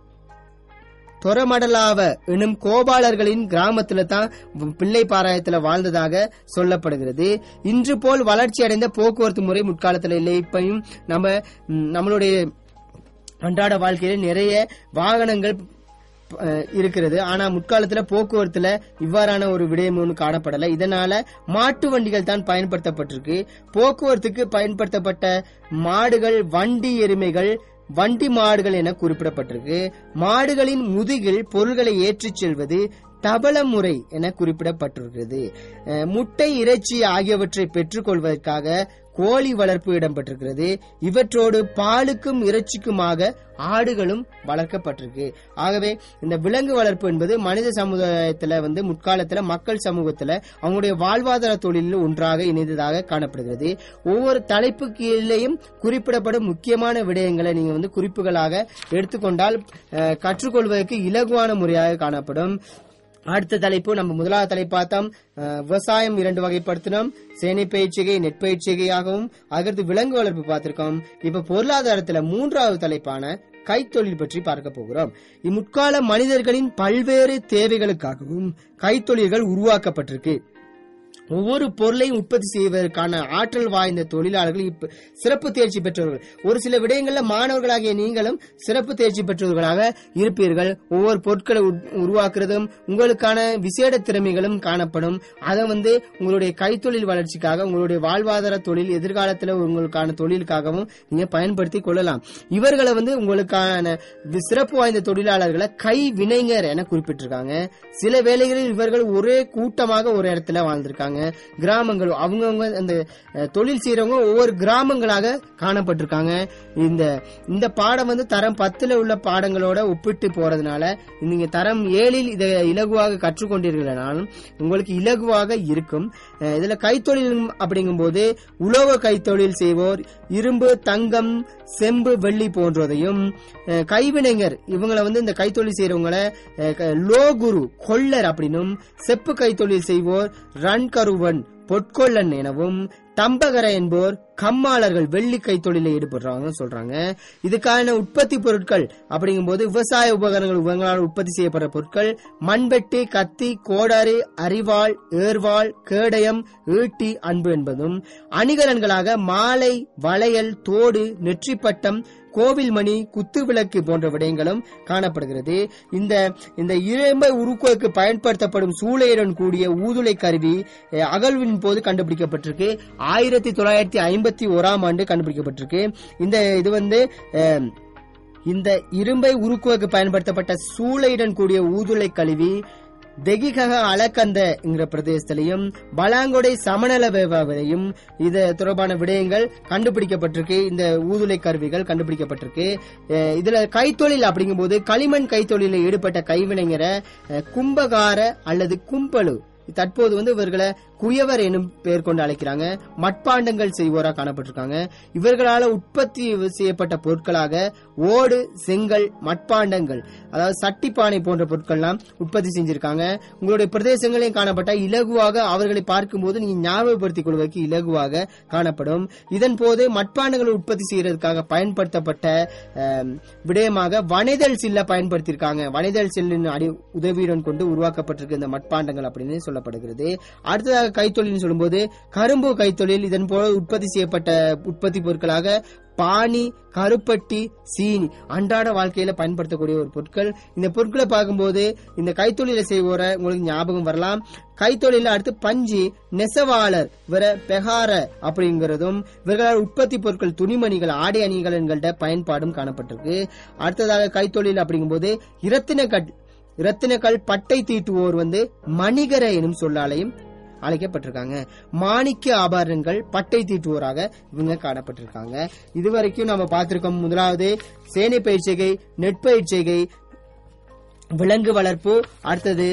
A: தொரமடலாவ எனும் கோபாலர்களின் கிராமத்துல தான் பிள்ளை பாராயத்துல வாழ்ந்ததாக சொல்லப்படுகிறது இன்று போல் வளர்ச்சி அடைந்த போக்குவரத்து முறை முற்காலத்துல இல்லை இப்பயும் நம்ம ம், நம்மளுடைய அன்றாட வாழ்க்கையில நிறைய வாகனங்கள் அஹ், இருக்கிறது ஆனா முற்காலத்துல போக்குவரத்துல இவ்வாறான ஒரு விடயம் ஒன்று காணப்படல இதனால மாட்டு வண்டிகள் தான் பயன்படுத்தப்பட்டிருக்கு போக்குவரத்துக்கு பயன்படுத்தப்பட்ட மாடுகள் வண்டி எருமைகள் வண்டி மாடுகள் என குறிப்பிடப்பட்டிருக்கு மாடுகளின் முதுகில் பொருள்களை ஏற்றிச் செல்வது தபல முறை என குறிப்பிடப்பட்டிருக்கிறது அஹ், முட்டை இறைச்சி ஆகியவற்றை பெற்றுக்கொள்வதற்காக கோழி வளர்ப்பு இடம்பெற்றிருக்கிறது இவற்றோடு பாலுக்கும் இறைச்சிக்குமாக ஆடுகளும் வளர்க்கப்பட்டிருக்கு ஆகவே இந்த விலங்கு வளர்ப்பு என்பது மனித சமுதாயத்துல வந்து முற்காலத்துல மக்கள் சமூகத்துல அவங்களுடைய வாழ்வாதார தொழிலில் ஒன்றாக இணைந்ததாக காணப்படுகிறது ஒவ்வொரு தலைப்பு கீழேயும் குறிப்பிடப்படும் முக்கியமான விடயங்களை நீங்க வந்து குறிப்புகளாக எடுத்துக்கொண்டால் அஹ், கற்றுக்கொள்வதற்கு இலகுவான முறையாக காணப்படும் அடுத்த தலைப்பு நம்ம முதலாவது தலைப்பு பார்த்தோம் அஹ், விவசாயம் இரண்டு வகைப்படுத்தினோம் சேனை பயிற்சிகை நெற்பயிற்சிகையாகவும் அடுத்து விலங்கு வளர்ப்பு பார்த்திருக்கோம் இப்ப பொருளாதாரத்துல மூன்றாவது தலைப்பான கைத்தொழில் பற்றி பார்க்க போகிறோம் இம்முற்கால மனிதர்களின் பல்வேறு தேவைகளுக்காகவும் கைத்தொழில்கள் உருவாக்கப்பட்டிருக்கு ஒவ்வொரு பொருளையும் உற்பத்தி செய்வதற்கான ஆற்றல் வாய்ந்த தொழிலாளர்கள் இப்ப சிறப்பு தேர்ச்சி பெற்றவர்கள் ஒரு சில விடயங்கள்ல மாணவர்களாகிய நீங்களும் சிறப்பு தேர்ச்சி பெற்றவர்களாக இருப்பீர்கள் ஒவ்வொரு பொருட்களை உட்- உருவாக்குறதும் உங்களுக்கான விசேட திறமைகளும் காணப்படும் அதை வந்து உங்களுடைய கைத்தொழில் வளர்ச்சிக்காக உங்களுடைய வாழ்வாதார தொழில் எதிர்காலத்தில் உங்களுக்கான தொழிலுக்காகவும் நீங்க பயன்படுத்தி கொள்ளலாம் இவர்களை வந்து உங்களுக்கான வி- சிறப்பு வாய்ந்த தொழிலாளர்களை கை வினைஞர் என குறிப்பிட்டிருக்காங்க சில வேளைகளில் இவர்கள் ஒரே கூட்டமாக ஒரு இடத்துல வாழ்ந்திருக்காங்க காணப்பட்டிருக்காங்க கிராமங்கள் அவங்கவுங்க அந்த அஹ், தொழில் செய்யறவங்க ஒவ்வொரு கிராமங்களாக காணப்பட்டிருக்காங்க இந்த இந்த பாடம் வந்து தரம் பத்துல உள்ள பாடங்களோட ஒப்பிட்டு போறதுனால நீங்க தரம் ஏழில் இதை இலகுவாக கற்றுக்கொண்டீர்களாலும் உங்களுக்கு இலகுவாக இருக்கும் அஹ், இதுல கைத்தொழில் அப்படிங்கும்போது உலோக கைத்தொழில் செய்வோர் இரும்பு தங்கம் செம்பு வெள்ளி போன்றதையும் அஹ், கைவினைஞர் இவங்களை வந்து இந்த கைத்தொழில் செய்யறவங்களை அஹ், க- லோகுரு கொள்ளர் அப்படின்னும் செப்பு கைத்தொழில் செய்வோர் ரன்கருவன் பொற்கொள்ளன் எனவும் தம்பகர என்போர் கம்மாளர்கள் வெள்ளி கைத்தொழில ஈடுபடுறாங்க சொல்றாங்க இதுக்கான உற்பத்தி பொருட்கள் அப்படிங்கும்போது விவசாய உபகரணங்கள் இவங்களால் உற்பத்தி செய்யப்படுற பொருட்கள் மண்வெட்டி கத்தி கோடாரி அரிவாள் ஏர்வாள் கேடயம் ஈட்டி அன்பு என்பதும் அணிகலன்களாக மாலை வளையல் தோடு நெற்றிப்பட்டம் கோவில் மணி குத்து விளக்கு போன்ற விடயங்களும் காணப்படுகிறது இந்த இந்த இரும்பை உருக்குவதற்கு பயன்படுத்தப்படும் சூளையுடன் கூடிய ஊதுலை கருவி அஹ், அகழ்வின் போது கண்டுபிடிக்கப்பட்டிருக்கு ஆயிரத்தி தொள்ளாயிரத்தி ஐம்பத்தி ஓராம் ஆண்டு கண்டுபிடிக்கப்பட்டிருக்கு இந்த இது வந்து அஹ், இந்த இரும்பை உருக்குவதற்கு பயன்படுத்தப்பட்ட சூளையுடன் கூடிய ஊதுலை கழுவி தெகிகக அலக்கந்தங்கிற பிரதேசத்திலையும் பலாங்கொடை சமநல விவகாரையும் இது தொடர்பான விடயங்கள் கண்டுபிடிக்கப்பட்டிருக்கு இந்த ஊதுலை கருவிகள் கண்டுபிடிக்கப்பட்டிருக்கு அஹ் இதுல கைத்தொழில் அப்படிங்கும்போது களிமண் கைத்தொழிலில் ஈடுபட்ட கைவினைஞரை அஹ், கும்பகார அல்லது கும்பலு தற்போது வந்து இவர்களை குயவர் எனும் பெயர் கொண்டு அழைக்கிறாங்க மட்பாண்டங்கள் செய்வோரா காணப்பட்டிருக்காங்க இவர்களால உற்பத்தி செய்யப்பட்ட பொருட்களாக ஓடு செங்கல் மட்பாண்டங்கள் அதாவது சட்டிப்பானை போன்ற பொருட்கள்லாம் உற்பத்தி செஞ்சிருக்காங்க உங்களுடைய பிரதேசங்களையும் காணப்பட்ட இலகுவாக அவர்களை பார்க்கும்போது நீங்க ஞாபகப்படுத்திக் கொள்வதற்கு இலகுவாக காணப்படும் இதன் போது மட்பாண்டங்களை உற்பத்தி செய்யறதுக்காக பயன்படுத்தப்பட்ட அஹ், விடயமாக வனைதல் சில்ல பயன்படுத்தியிருக்காங்க வனைதல் சில்லின் அடி உதவியுடன் கொண்டு உருவாக்கப்பட்டிருக்க இந்த மட்பாண்டங்கள் அப்படின்னு சொல்லப்படுகிறது அடுத்ததாக கைத்தொழில் சொல்லும்போது கரும்பு கைத்தொழில் இதன் போல உற்பத்தி செய்யப்பட்ட உற்பத்தி பொருட்களாக பாணி கருப்பட்டி சீனி அன்றாட வாழ்க்கையில பயன்படுத்தக்கூடிய ஒரு பொருட்கள் இந்த பொருட்களை பார்க்கும்போது இந்த கைத்தொழிலை செய்வோரை உங்களுக்கு ஞாபகம் வரலாம் கைத்தொழில அடுத்து பஞ்சு நெசவாளர் இவர பெகார அப்படிங்கிறதும் இவர்களால் உற்பத்தி பொருட்கள் துணிமணிகள் ஆடை அணிகலன்கள்ட பயன்பாடும் காணப்பட்டிருக்கு அடுத்ததாக கைத்தொழில் அப்படிங்கும்போது இரத்தினக்கட் இரத்தினக்கல் பட்டை தீட்டுவோர் வந்து மணிகர எனும் சொல்லாலையும் அழைக்கப்பட்டிருக்காங்க மாணிக்க ஆபரணங்கள் பட்டை தீட்டுவோராக இவங்க காணப்பட்டிருக்காங்க இதுவரைக்கும் நம்ம பார்த்திருக்கோம் முதலாவது சேனை பயிற்சிகை நெற்பயிற்சிகை விலங்கு வளர்ப்பு அடுத்தது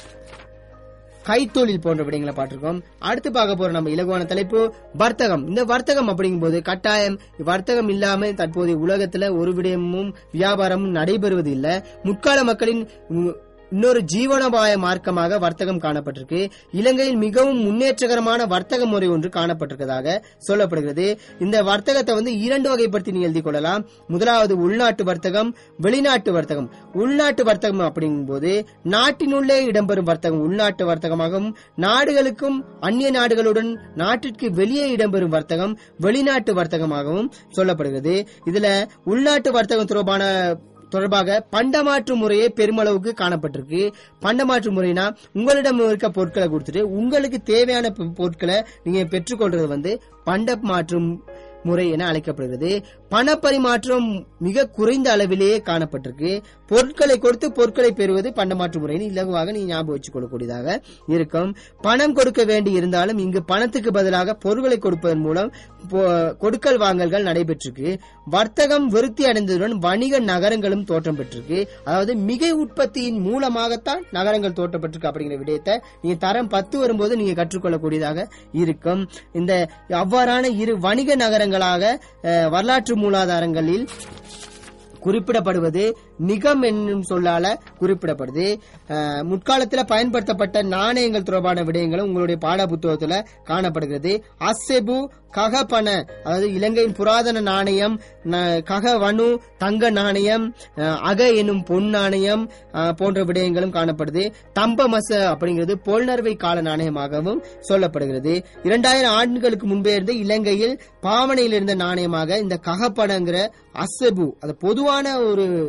A: கைத்தொழில் போன்ற விடயங்களை பார்த்திருக்கோம் அடுத்து பார்க்க போற நம்ம இலகுவான தலைப்பு வர்த்தகம் இந்த வர்த்தகம் அப்படிங்கும்போது கட்டாயம் வர்த்தகம் இல்லாமல் தற்போதைய உலகத்துல ஒரு விடயமும் வியாபாரமும் நடைபெறுவது இல்ல முற்கால மக்களின் உம், இன்னொரு ஜீவனோபாய மார்க்கமாக வர்த்தகம் காணப்பட்டிருக்கு இலங்கையில் மிகவும் முன்னேற்றகரமான வர்த்தக முறை ஒன்று காணப்பட்டிருக்கிறதாக சொல்லப்படுகிறது இந்த வர்த்தகத்தை வந்து இரண்டு வகைப்படுத்தி நீ எழுதிக் கொள்ளலாம் முதலாவது உள்நாட்டு வர்த்தகம் வெளிநாட்டு வர்த்தகம் உள்நாட்டு வர்த்தகம் அப்படிங்கும்போது நாட்டினுள்ளே இடம்பெறும் வர்த்தகம் உள்நாட்டு வர்த்தகமாகவும் நாடுகளுக்கும் அந்நிய நாடுகளுடன் நாட்டிற்கு வெளியே இடம்பெறும் வர்த்தகம் வெளிநாட்டு வர்த்தகமாகவும் சொல்லப்படுகிறது இதுல உள்நாட்டு வர்த்தகம் தொடர்பான தொடர்பாக பண்டமாற்று முறையே பெருமளவுக்கு காணப்பட்டிருக்கு பண்டமாற்று முறைனா உங்களிடம் இருக்க பொருட்களை கொடுத்துட்டு உங்களுக்கு தேவையான பொ- பொருட்களை நீங்க பெற்றுக்கொள்றது வந்து பண்ட மாற்றும் முறை என அழைக்கப்படுகிறது பணப்பரிமாற்றம் மிக குறைந்த அளவிலேயே காணப்பட்டிருக்கு பொருட்களை கொடுத்து பொருட்களை பெறுவது பண்டமாற்று முறைன்னு இலகுவாக நீ ஞாபகம் வச்சுக் கொள்ளக்கூடியதாக இருக்கும் பணம் கொடுக்க வேண்டி இருந்தாலும் இங்கு பணத்துக்கு பதிலாக பொருட்களை கொடுப்பதன் மூலம் பொ- கொடுக்கல் வாங்கல்கள் நடைபெற்றிருக்கு வர்த்தகம் விருத்தி அடைந்ததுடன் வணிக நகரங்களும் தோற்றம் பெற்றிருக்கு அதாவது மிகை உற்பத்தியின் மூலமாகத்தான் நகரங்கள் தோற்றப்பட்டிருக்கு அப்படிங்கிற விடயத்தை நீங்க தரம் பத்து வரும்போது நீங்க கற்றுக்கொள்ளக்கூடியதாக இருக்கும் இந்த அவ்வாறான இரு வணிக நகரங்களாக அஹ், வரலாற்று மூலாதாரங்களில் குறிப்பிடப்படுவது நிகம் என்னும் சொல்லால குறிப்பிடப்படுது அஹ், முற்காலத்தில் பயன்படுத்தப்பட்ட நாணயங்கள் தொடர்பான விடயங்களும் உங்களுடைய பாட புத்தகத்துல காணப்படுகிறது அசெபு ககபன அதாவது இலங்கையின் புராதன நாணயம் ந- ககவனு தங்க நாணயம் அஹ், அக எனும் பொன் நாணயம் அஹ், போன்ற விடயங்களும் காணப்படுது தம்பமச அப்படிங்கிறது பொல்நர்வை கால நாணயமாகவும் சொல்லப்படுகிறது இரண்டாயிரம் ஆண்டுகளுக்கு முன்பே இருந்து இலங்கையில் பாவனையில் இருந்த நாணயமாக இந்த ககப்பனங்கிற அசெபு அது பொதுவான ஒரு பெயர்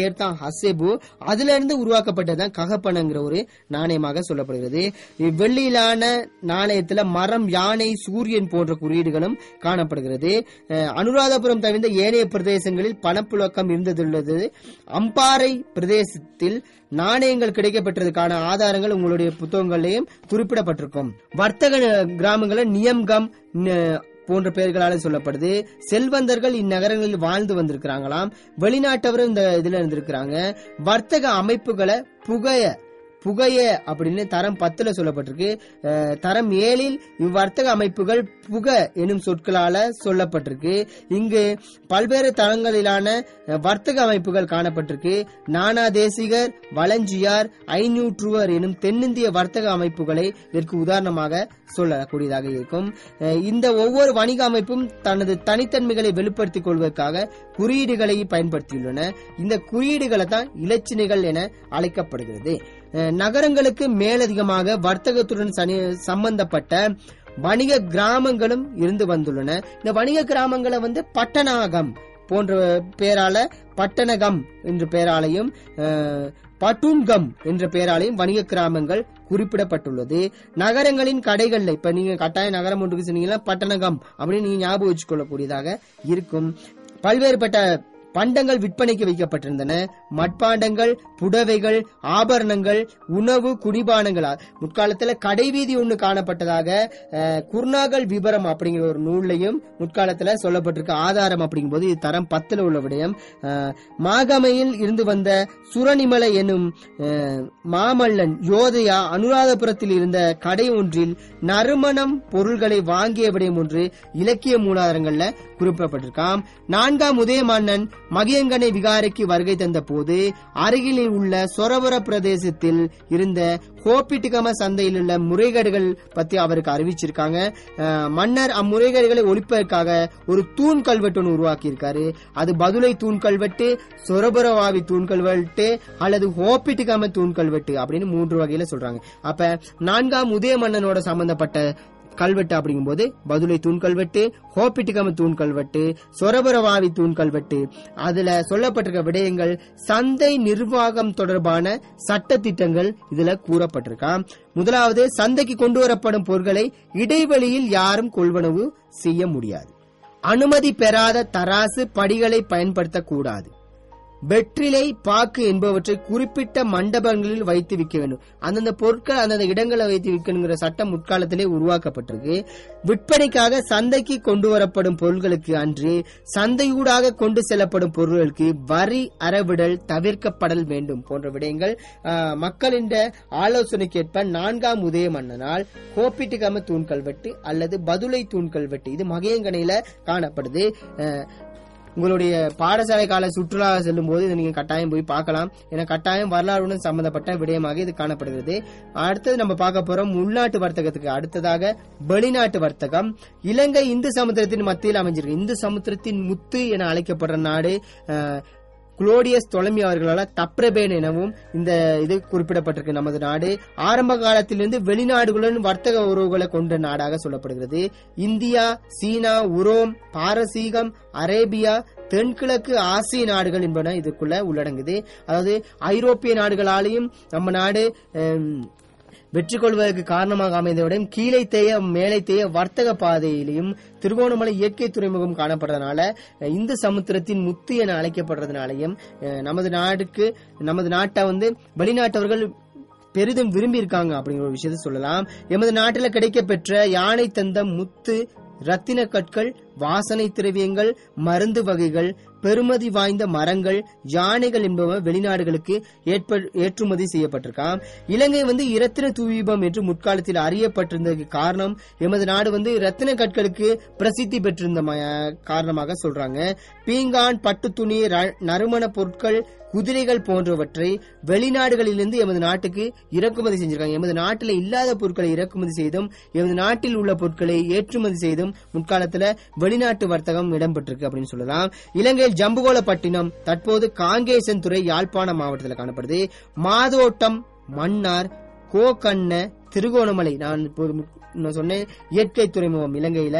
A: பெயர் தான் ஹசேபு அதுல இருந்து உருவாக்கப்பட்டதுதான் ககப்பனங்கிற ஒரு நாணயமாக சொல்லப்படுகிறது வெள்ளியிலான நாணயத்துல மரம் யானை சூரியன் போன்ற குறியீடுகளும் காணப்படுகிறது அஹ், அனுராதபுரம் தவிர்ந்த ஏனைய பிரதேசங்களில் பணப்புழக்கம் இருந்ததுள்ளது அம்பாறை பிரதேசத்தில் நாணயங்கள் கிடைக்கப்பட்டதுக்கான ஆதாரங்கள் உங்களுடைய புத்தகங்களையும் குறிப்பிடப்பட்டிருக்கும் வர்த்தக கிராமங்களில் நியம்கம் ந- போன்ற பெயர்களால சொல்லப்படுது செல்வந்தர்கள் இந்நகரங்களில் வாழ்ந்து வந்திருக்கிறாங்களாம் வெளிநாட்டவரும் இந்த இதுல இருந்திருக்கிறாங்க வர்த்தக அமைப்புகளை புகைய புகைய அப்படின்னு தரம் பத்துல சொல்லப்பட்டிருக்கு அஹ், தரம் ஏழில் இவ்வர்த்தக அமைப்புகள் புக எனும் சொற்களால சொல்லப்பட்டிருக்கு இங்கு பல்வேறு தரங்களிலான அஹ், வர்த்தக அமைப்புகள் காணப்பட்டிருக்கு நானா தேசிகர் வளஞ்சியார் ஐநூற்றுவர் எனும் தென்னிந்திய வர்த்தக அமைப்புகளை இதற்கு உதாரணமாக சொல்லக்கூடியதாக இருக்கும் அஹ், இந்த ஒவ்வொரு வணிக அமைப்பும் தனது தனித்தன்மைகளை வெளிப்படுத்திக் கொள்வதற்காக குறியீடுகளை பயன்படுத்தியுள்ளன இந்த குறியீடுகளை தான் இலச்சினைகள் என அழைக்கப்படுகிறது அஹ், நகரங்களுக்கு மேலதிகமாக வர்த்தகத்துடன் சனி- சம்பந்தப்பட்ட வணிக கிராமங்களும் இருந்து வந்துள்ளன இந்த வணிக கிராமங்களை வந்து பட்டணாகம் போன்ற பெயரால பட்டணகம் என்ற பெயராலையும் அஹ், பட்டுன்கம் என்ற பெயராலையும் வணிக கிராமங்கள் குறிப்பிடப்பட்டுள்ளது நகரங்களின் கடைகள்ல இப்ப நீங்க கட்டாய நகரம் ஒன்றுக்கு சொன்னீங்கன்னா பட்டணகம் அப்படின்னு நீங்க ஞாபகம் வச்சுக்கொள்ளக்கூடியதாக இருக்கும் பல்வேறுபட்ட பண்டங்கள் விற்பனைக்கு வைக்கப்பட்டிருந்தன மட்பாண்டங்கள் புடவைகள் ஆபரணங்கள் உணவு குடிபானங்கள் முற்காலத்துல கடைவீதி ஒண்ணு காணப்பட்டதாக அஹ், குர்நாகல் விபரம் அப்படிங்கிற ஒரு நூல்லையும் முற்காலத்துல சொல்லப்பட்டிருக்கு ஆதாரம் அப்படிங்கும்போது இது தரம் பத்துல உள்ள விடயம் அஹ், மாகமையில் இருந்து வந்த சுரணிமலை எனும் அஹ், மாமல்லன் யோதையா அனுராதபுரத்தில் இருந்த கடை ஒன்றில் நறுமணம் பொருள்களை வாங்கிய விடயம் ஒன்று இலக்கிய மூலாதாரங்கள்ல குறிப்பிடப்பட்டிருக்காம் நான்காம் உதயமன்னன் மகியங்கனை விகாரைக்கு வருகை தந்த போது அருகில் உள்ள சொரபுர பிரதேசத்தில் இருந்த கோப்பிட்டுகம சந்தையில் உள்ள முறைகேடுகள் பத்தி அவருக்கு அறிவிச்சிருக்காங்க அஹ், மன்னர் அம்முறைகேடுகளை ஒழிப்பதற்காக ஒரு தூண் கல்வெட்டு ஒன்று உருவாக்கி இருக்காரு அது பதுளை தூண் கல்வெட்டு சொரபுரவாவி தூண் கல்வெட்டு அல்லது ஹோப்பிட்டுகம தூண் கல்வெட்டு அப்படின்னு மூன்று வகையில சொல்றாங்க அப்ப நான்காம் உதய மன்னனோட சம்பந்தப்பட்ட கல்வெட்டு அப்படிங்கும்போது பதுளை தூண் கல்வெட்டு ஹோப்பிட்டுகம தூண் கல்வெட்டு சொரபுரவாவி தூண் கல்வெட்டு அதுல சொல்லப்பட்டிருக்க விடயங்கள் சந்தை நிர்வாகம் தொடர்பான சட்ட திட்டங்கள் இதுல கூறப்பட்டிருக்காம் முதலாவது சந்தைக்கு கொண்டு வரப்படும் பொருட்களை இடைவெளியில் யாரும் கொள்வனவு செய்ய முடியாது அனுமதி பெறாத தராசு படிகளை பயன்படுத்தக்கூடாது வெற்றிலை பாக்கு என்பவற்றை குறிப்பிட்ட மண்டபங்களில் வைத்து விற்க வேண்டும் அந்தந்த பொருட்கள் அந்தந்த இடங்களை வைத்து விற்கணுங்கிற சட்டம் முற்காலத்திலே உருவாக்கப்பட்டிருக்கு விற்பனைக்காக சந்தைக்கு கொண்டு வரப்படும் பொருட்களுக்கு அன்று சந்தையூடாக கொண்டு செல்லப்படும் பொருட்களுக்கு வரி அறவிடல் தவிர்க்கப்படல் வேண்டும் போன்ற விடயங்கள் ஆஹ், மக்களின் ஆலோசனைக்கேற்ப நான்காம் உதய மன்னனால் கோப்பிட்டுகம தூண் கல்வெட்டு அல்லது பதுளை தூண் கல்வெட்டு இது மகையங்கனையில காணப்படுது ஆஹ், உங்களுடைய பாடசாலை கால சுற்றுலா செல்லும் போது இதை நீங்க கட்டாயம் போய் பார்க்கலாம் ஏன்னா கட்டாயம் வரலாறுடன் சம்பந்தப்பட்ட விடயமாக இது காணப்படுகிறது அடுத்தது நம்ம பார்க்க போறோம் உள்நாட்டு வர்த்தகத்துக்கு அடுத்ததாக வெளிநாட்டு வர்த்தகம் இலங்கை இந்து சமுத்திரத்தின் மத்தியில் அமைஞ்சிருக்கு இந்து சமுத்திரத்தின் முத்து என அழைக்கப்படுற நாடு அஹ், குளோடியஸ் தொலைமி அவர்களால் தப்ரபேன் எனவும் இந்த இது குறிப்பிடப்பட்டிருக்கு நமது நாடு ஆரம்ப காலத்திலிருந்து வெளிநாடுகளுடன் வர்த்தக உறவுகளை கொண்ட நாடாக சொல்லப்படுகிறது இந்தியா சீனா உரோம் பாரசீகம் அரேபியா தென்கிழக்கு ஆசிய நாடுகள் என்பன இதுக்குள்ள உள்ளடங்குது அதாவது ஐரோப்பிய நாடுகளாலையும் நம்ம நாடு ஹம், வெற்றி கொள்வதற்கு காரணமாக அமைந்தவுடன் கீழே தேய மேலை தேய வர்த்தக பாதையிலையும் திருகோணமலை இயற்கை துறைமுகம் காணப்படுறதுனால அஹ், இந்து சமுத்திரத்தின் முத்து என அழைக்கப்படுறதுனாலையும் அஹ், நமது நாடுக்கு நமது நாட்டை வந்து வெளிநாட்டவர்கள் பெரிதும் விரும்பி இருக்காங்க அப்படிங்கிற ஒரு விஷயத்தை சொல்லலாம் எமது நாட்டில் கிடைக்கப்பெற்ற யானை தந்தம் முத்து ரத்தின கற்கள் வாசனை திரவியங்கள் மருந்து வகைகள் பெருமதி வாய்ந்த மரங்கள் யானைகள் என்பவை வெளிநாடுகளுக்கு ஏற்ப- ஏற்றுமதி செய்யப்பட்டிருக்காம் இலங்கை வந்து இரத்தின தூவீபம் என்று முற்காலத்தில் அறியப்பட்டிருந்ததுக்கு காரணம் எமது நாடு வந்து ரத்தின கற்களுக்கு பிரசித்தி பெற்றிருந்த ம- காரணமாக சொல்றாங்க பீங்கான் பட்டு துணி ர- நறுமண பொருட்கள் குதிரைகள் போன்றவற்றை வெளிநாடுகளிலிருந்து எமது நாட்டுக்கு இறக்குமதி செஞ்சிருக்காங்க எமது நாட்டில் இல்லாத பொருட்களை இறக்குமதி செய்தும் எமது நாட்டில் உள்ள பொருட்களை ஏற்றுமதி செய்தும் முற்காலத்துல வெளிநாட்டு வர்த்தகம் இடம்பெற்றிருக்கு அப்படின்னு சொல்லலாம் இலங்கையில் ஜம்புகோலப்பட்டினம் தற்போது காங்கேசன் துறை யாழ்ப்பாணம் மாவட்டத்தில் காணப்படுது மாதோட்டம் மன்னார் கோகண்ண திருகோணமலை நான் இப்போது மு- நான் சொன்னேன் இயற்கை துறைமுகம் இலங்கையில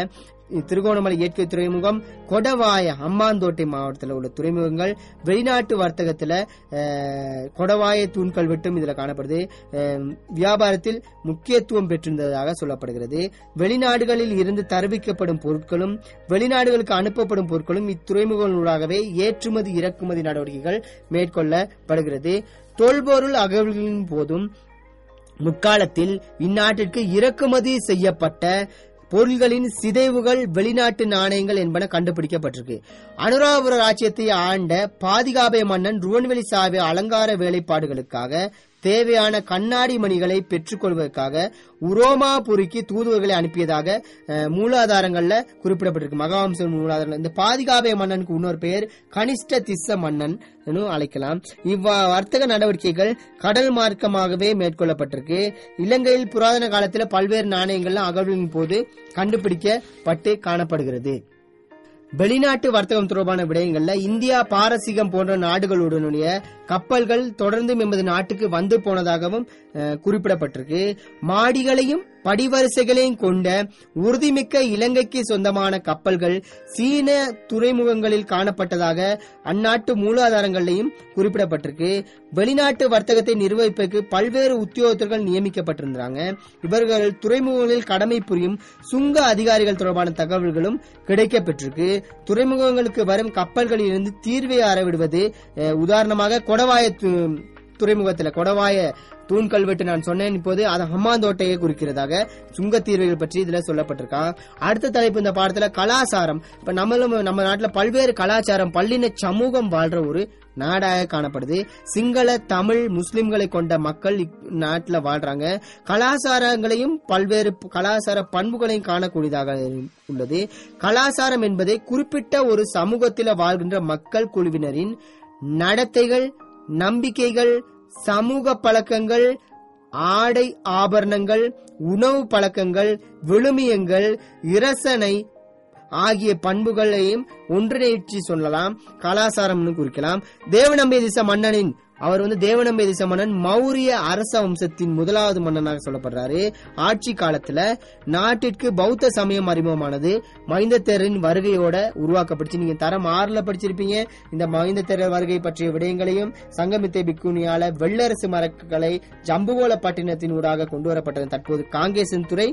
A: திருகோணமலை இயற்கை துறைமுகம் கொடவாய அம்மாந்தோட்டை மாவட்டத்தில் உள்ள துறைமுகங்கள் வெளிநாட்டு வர்த்தகத்துல அஹ், கொடவாய தூண்கள் வெட்டும் இதுல காணப்படுது அஹ், வியாபாரத்தில் முக்கியத்துவம் பெற்றிருந்ததாக சொல்லப்படுகிறது வெளிநாடுகளில் இருந்து தருவிக்கப்படும் பொருட்களும் வெளிநாடுகளுக்கு அனுப்பப்படும் பொருட்களும் இத்துறைமுகங்களூடாகவே ஏற்றுமதி இறக்குமதி நடவடிக்கைகள் மேற்கொள்ளப்படுகிறது தொல்பொருள் அகழ்வுகளின் போதும் முற்காலத்தில் இந்நாட்டிற்கு இறக்குமதி செய்யப்பட்ட பொருள்களின் சிதைவுகள் வெளிநாட்டு நாணயங்கள் என்பன கண்டுபிடிக்கப்பட்டிருக்கு அனுராபுர ராஜ்யத்தை ஆண்ட பாதுகாப்பை மன்னன் ருவன்வெளி சாவை அலங்கார வேலைப்பாடுகளுக்காக தேவையான கண்ணாடி மணிகளை பெற்றுக்கொள்வதற்காக உரோமாபுரிக்கு தூதுவர்களை அனுப்பியதாக அஹ், மூலாதாரங்கள்ல குறிப்பிடப்பட்டிருக்கு மகாவம்ச மூலாதாரம் இந்த பாதுகாப்பை மன்னனுக்கு இன்னொரு பெயர் கனிஷ்ட திஸ்ஸ மன்னன் எனும் அழைக்கலாம் இவ்வா வர்த்தக நடவடிக்கைகள் கடல் மார்க்கமாகவே மேற்கொள்ளப்பட்டிருக்கு இலங்கையில் புராதன காலத்தில் பல்வேறு நாணயங்கள்லாம் அகழ்வின் போது கண்டுபிடிக்கப்பட்டு காணப்படுகிறது வெளிநாட்டு வர்த்தகம் தொடர்பான விடயங்கள்ல இந்தியா பாரசீகம் போன்ற நாடுகளுடனுடைய கப்பல்கள் தொடர்ந்து எமது நாட்டுக்கு வந்து போனதாகவும் அஹ், குறிப்பிடப்பட்டிருக்கு மாடிகளையும் படிவரிசைகளையும் கொண்ட உறுதிமிக்க இலங்கைக்கு சொந்தமான கப்பல்கள் சீன துறைமுகங்களில் காணப்பட்டதாக அந்நாட்டு மூலாதாரங்களையும் குறிப்பிடப்பட்டிருக்கு வெளிநாட்டு வர்த்தகத்தை நிர்வகிப்பதற்கு பல்வேறு உத்தியோகத்தர்கள் நியமிக்கப்பட்டிருந்தாங்க இவர்கள் துறைமுகங்களில் கடமை புரியும் சுங்க அதிகாரிகள் தொடர்பான தகவல்களும் கிடைக்கப்பெற்றிருக்கு துறைமுகங்களுக்கு வரும் கப்பல்களில் இருந்து தீர்வை அறவிடுவது அஹ், உதாரணமாக கொடவாய து- துறைமுகத்துல கொடவாய தூண் கல்வெட்டு நான் சொன்னேன் இப்போது அது ஹம்மாந்தோட்டையை குறிக்கிறதாக சுங்கத்தீர்வுகள் பற்றி இதுல சொல்லப்பட்டிருக்கான் அடுத்த தலைப்பு இந்த பாடத்துல கலாச்சாரம் இப்ப நம்மளும் நம்ம நாட்டுல பல்வேறு கலாச்சாரம் பல்லின சமூகம் வாழ்ற ஒரு நாடாக காணப்படுது சிங்கள தமிழ் முஸ்லிம்களை கொண்ட மக்கள் நாட்டில் வாழ்றாங்க கலாச்சாரங்களையும் பல்வேறு ப- கலாச்சார பண்புகளையும் காணக்கூடியதாக உள்ளது கலாச்சாரம் என்பதை குறிப்பிட்ட ஒரு சமூகத்தில் வாழ்கின்ற மக்கள் குழுவினரின் நடத்தைகள் நம்பிக்கைகள் சமூக பழக்கங்கள் ஆடை ஆபரணங்கள் உணவு பழக்கங்கள் விழுமியங்கள் இரசனை ஆகிய பண்புகளையும் ஒன்றிணைச்சு சொல்லலாம் கலாச்சாரம்னு குறிக்கலாம் தேவநம்பிய திச மன்னனின் அவர் வந்து தேவநம்பிய திச மன்னன் மௌரிய அரச வம்சத்தின் முதலாவது மன்னனாக சொல்லப்படுறாரு ஆட்சி காலத்துல நாட்டிற்கு பௌத்த சமயம் அறிமுகமானது மைந்த தேரின் வருகையோட உருவாக்கப்பட்டுச்சு நீங்க தரம் ஆறுல படிச்சிருப்பீங்க இந்த மைந்த தேரர் வருகை பற்றிய விடயங்களையும் சங்கமித்தை பிக்குனியால வெள்ளரசு மரக்களை ஜம்புகோல பட்டினத்தின் ஊடாக கொண்டு வரப்பட்டது தற்போது காங்கேசன் துறை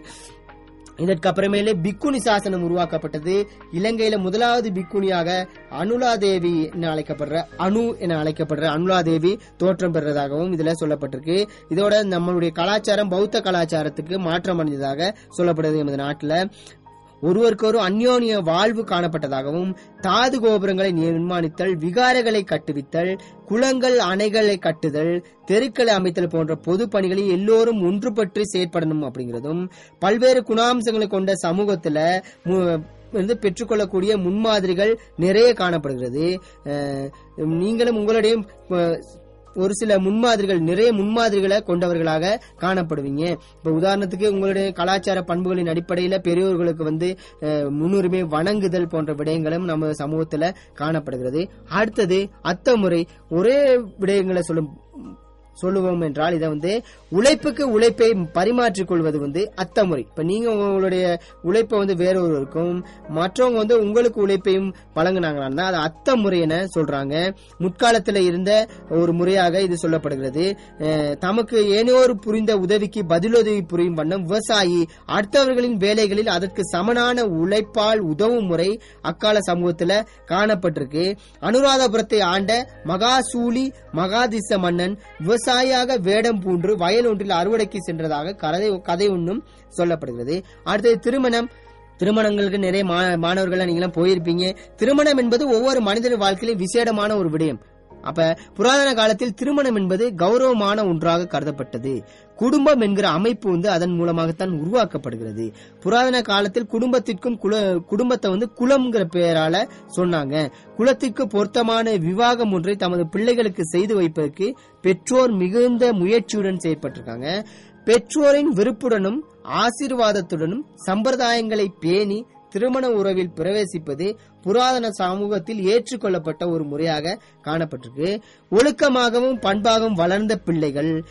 A: இதற்கு அப்புறமேலே பிக்குனி சாசனம் உருவாக்கப்பட்டது இலங்கையில முதலாவது பிக்குனியாக அனுலாதேவி என அழைக்கப்படுற அணு என அழைக்கப்படுற அனுலாதேவி தோற்றம் பெற்றதாகவும் இதுல சொல்லப்பட்டிருக்கு இதோட நம்மளுடைய கலாச்சாரம் பௌத்த கலாச்சாரத்துக்கு மாற்றம் அடைந்ததாக சொல்லப்படுது எமது நாட்டுல ஒருவருக்கொரு அந்யோன்ய வாழ்வு காணப்பட்டதாகவும் தாது கோபுரங்களை நிர்மாணித்தல் விகாரங்களை கட்டுவித்தல் குளங்கள் அணைகளை கட்டுதல் தெருக்களை அமைத்தல் போன்ற பொது பணிகளில் எல்லோரும் ஒன்றுபட்டு செயற்படணும் அப்படிங்கிறதும் பல்வேறு குணாம்சங்களை கொண்ட சமூகத்துல மு- வந்து பெற்றுக்கொள்ளக்கூடிய முன்மாதிரிகள் நிறைய காணப்படுகிறது அஹ், நீங்களும் உங்களுடைய அஹ், ஒரு சில முன்மாதிரிகள் நிறைய முன்மாதிரிகளை கொண்டவர்களாக காணப்படுவீங்க இப்ப உதாரணத்துக்கு உங்களுடைய கலாச்சார பண்புகளின் அடிப்படையில பெரியோர்களுக்கு வந்து அஹ், முன்னுரிமை வணங்குதல் போன்ற விடயங்களும் நம்ம சமூகத்துல காணப்படுகிறது அடுத்தது அத்தமுறை ஒரே விடயங்களை சொல்லும் சொல்லுவோம் என்றால் இதை வந்து உழைப்புக்கு உழைப்பை பரிமாற்றிக் கொள்வது வந்து அத்தமுறை இப்ப நீங்க உங்களுடைய உழைப்பை வந்து வேறொருவருக்கும் மற்றவங்க வந்து உங்களுக்கு உழைப்பையும் வழங்கினாங்கன்னா அது அத்தமுறை என சொல்றாங்க முற்காலத்துல இருந்த ஒரு முறையாக இது சொல்லப்படுகிறது அஹ், தமக்கு ஏனோர் புரிந்த உதவிக்கு பதிலுதவி புரியும் வண்ணம் விவசாயி அடுத்தவர்களின் வேலைகளில் அதற்கு சமனான உழைப்பால் உதவும் முறை அக்கால சமூகத்துல காணப்பட்டிருக்கு அனுராதபுரத்தை ஆண்ட மகாசூலி மகாதிச மன்னன் விவசாயியாக வேடம் பூண்டு வயல் ஒன்றில் அறுவடைக்கு சென்றதாக கதை கதை ஒன்றும் சொல்லப்படுகிறது அடுத்தது திருமணம் திருமணங்களுக்கு நிறைய மா- மாணவர்கள் நீங்களும் போயிருப்பீங்க திருமணம் என்பது ஒவ்வொரு மனிதன் வாழ்க்கையிலும் விசேடமான ஒரு விடயம் அப்ப புராதன காலத்தில் திருமணம் என்பது கௌரவமான ஒன்றாக கருதப்பட்டது குடும்பம் என்கிற அமைப்பு வந்து அதன் மூலமாகத்தான் உருவாக்கப்படுகிறது புராதன காலத்தில் குடும்பத்திற்கும் குல குடும்பத்தை வந்து குலம்ங்கிற பெயரால சொன்னாங்க குலத்திற்கு பொருத்தமான விவாகம் ஒன்றை தமது பிள்ளைகளுக்கு செய்து வைப்பதற்கு பெற்றோர் மிகுந்த முயற்சியுடன் செயற்பட்டிருக்காங்க பெற்றோரின் விருப்புடனும் ஆசீர்வாதத்துடனும் சம்பிரதாயங்களை பேணி திருமண உறவில் பிரவேசிப்பது புராதன சமூகத்தில் ஏற்றுக்கொள்ளப்பட்ட ஒரு முறையாக காணப்பட்டிருக்கு ஒழுக்கமாகவும் பண்பாகவும் வளர்ந்த பிள்ளைகள்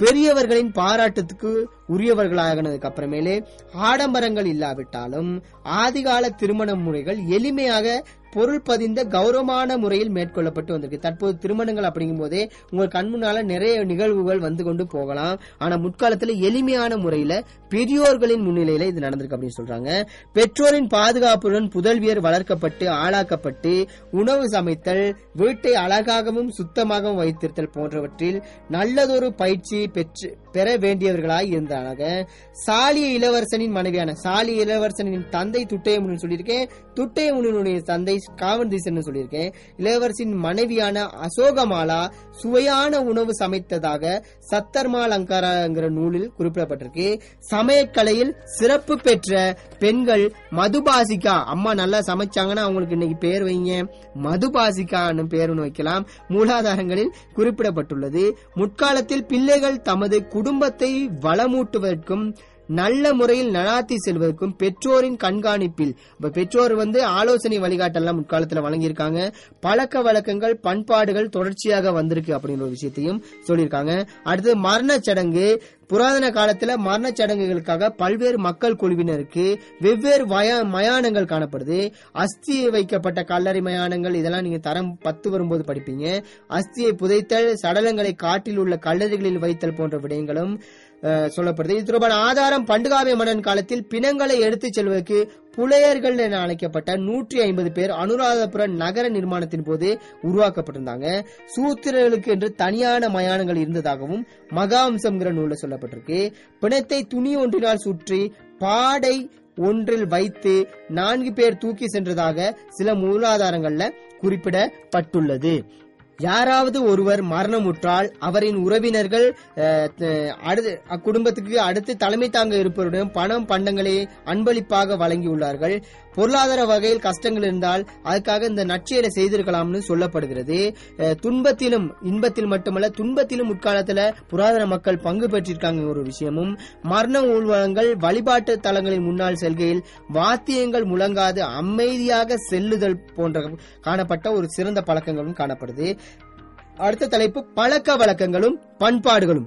A: பெரியவர்களின் பாராட்டத்துக்கு உரியவர்களாகினதுக்கு அப்புறமேலே ஆடம்பரங்கள் இல்லாவிட்டாலும் ஆதிகால திருமண முறைகள் எளிமையாக பொருள் பதிந்த கௌரவமான முறையில் மேற்கொள்ளப்பட்டு வந்திருக்கு தற்போது திருமணங்கள் அப்படிங்கும் போதே உங்கள் கண் முன்னால நிறைய நிகழ்வுகள் வந்து கொண்டு போகலாம் ஆனா முற்காலத்துல எளிமையான முறையில பெரியோர்களின் முன்னிலையில இது நடந்திருக்கு அப்படின்னு சொல்றாங்க பெற்றோரின் பாதுகாப்புடன் புதல்வியர் வளர்க்கப்பட்டு ஆளாக்கப்பட்டு உணவு சமைத்தல் வீட்டை அழகாகவும் சுத்தமாகவும் வைத்திருத்தல் போன்றவற்றில் நல்லதொரு பயிற்சி பெற்று பெற வேண்டியவர்களாய் இருந்தாங்க சாலிய இளவரசனின் மனைவியான சாலிய இளவரசனின் தந்தை துட்டையமுனன் சொல்லியிருக்கேன் துட்டையமுனனுடைய தந்தை காவந்தீசன் சொல்லியிருக்கேன் இளவரசின் மனைவியான அசோகமாலா சுவையான உணவு சமைத்ததாக சத்தர்மால் அங்காராங்கிற நூலில் குறிப்பிடப்பட்டிருக்கு சமையற்கலையில் சிறப்பு பெற்ற பெண்கள் மதுபாசிகா அம்மா நல்லா சமைச்சாங்கன்னா அவங்களுக்கு இன்னைக்கு பேர் வைங்க மதுபாசிகான்னு பேர் ஒன்று வைக்கலாம் மூலாதாரங்களில் குறிப்பிடப்பட்டுள்ளது முற்காலத்தில் பிள்ளைகள் தமது குடும்பத்தை வளமூட்டுவதற்கும் நல்ல முறையில் நடாத்தி செல்வதற்கும் பெற்றோரின் கண்காணிப்பில் இப்ப பெற்றோர் வந்து ஆலோசனை வழிகாட்டெல்லாம் முற்காலத்துல வழங்கியிருக்காங்க பழக்க வழக்கங்கள் பண்பாடுகள் தொடர்ச்சியாக வந்திருக்கு அப்படின்ற ஒரு விஷயத்தையும் சொல்லியிருக்காங்க அடுத்து மரண சடங்கு புராதன காலத்துல மரண சடங்குகளுக்காக பல்வேறு மக்கள் குழுவினருக்கு வெவ்வேறு வய- மயானங்கள் காணப்படுது அஸ்தி வைக்கப்பட்ட கல்லறை மயானங்கள் இதெல்லாம் நீங்க தரம் பத்து வரும்போது படிப்பீங்க அஸ்தியை புதைத்தல் சடலங்களை காட்டில் உள்ள கல்லறைகளில் வைத்தல் போன்ற விடயங்களும் அஹ், சொல்லப்படுது இது தொடர்பான ஆதாரம் பண்டுகாவிய மன்னன் காலத்தில் பிணங்களை எடுத்துச் செல்வதற்கு புலையர்கள் என அழைக்கப்பட்ட நூற்றி ஐம்பது பேர் அனுராதபுர நகர நிர்மாணத்தின் போது உருவாக்கப்பட்டிருந்தாங்க சூத்திரர்களுக்கு என்று தனியான மயானங்கள் இருந்ததாகவும் மகாம்சம்ங்கிற நூல்ல சொல்லப்பட்டிருக்கு பிணத்தை துணி ஒன்றினால் சுற்றி பாடை ஒன்றில் வைத்து நான்கு பேர் தூக்கி சென்றதாக சில மூலாதாரங்கள்ல குறிப்பிடப்பட்டுள்ளது யாராவது ஒருவர் மரணமுற்றால் அவரின் உறவினர்கள் அஹ், த- அடுத்து அக்குடும்பத்துக்கு அடுத்து தலைமை தாங்க இருப்பவரிடம் பணம் பண்டங்களை அன்பளிப்பாக வழங்கியுள்ளார்கள் பொருளாதார வகையில் கஷ்டங்கள் இருந்தால் அதுக்காக இந்த நற்செயலை செய்திருக்கலாம்னு சொல்லப்படுகிறது அஹ், துன்பத்திலும் இன்பத்தில் மட்டுமல்ல துன்பத்திலும் முற்காலத்துல புராதன மக்கள் பங்கு பெற்றிருக்காங்க ஒரு விஷயமும் மரண ஊர்வலங்கள் வழிபாட்டு தலங்களின் முன்னால் செல்கையில் வாத்தியங்கள் முழங்காது அமைதியாக செல்லுதல் போன்ற காணப்பட்ட ஒரு சிறந்த பழக்கங்களும் காணப்படுது அடுத்த தலைப்பு பழக்க வழக்கங்களும் பண்பாடுகளும்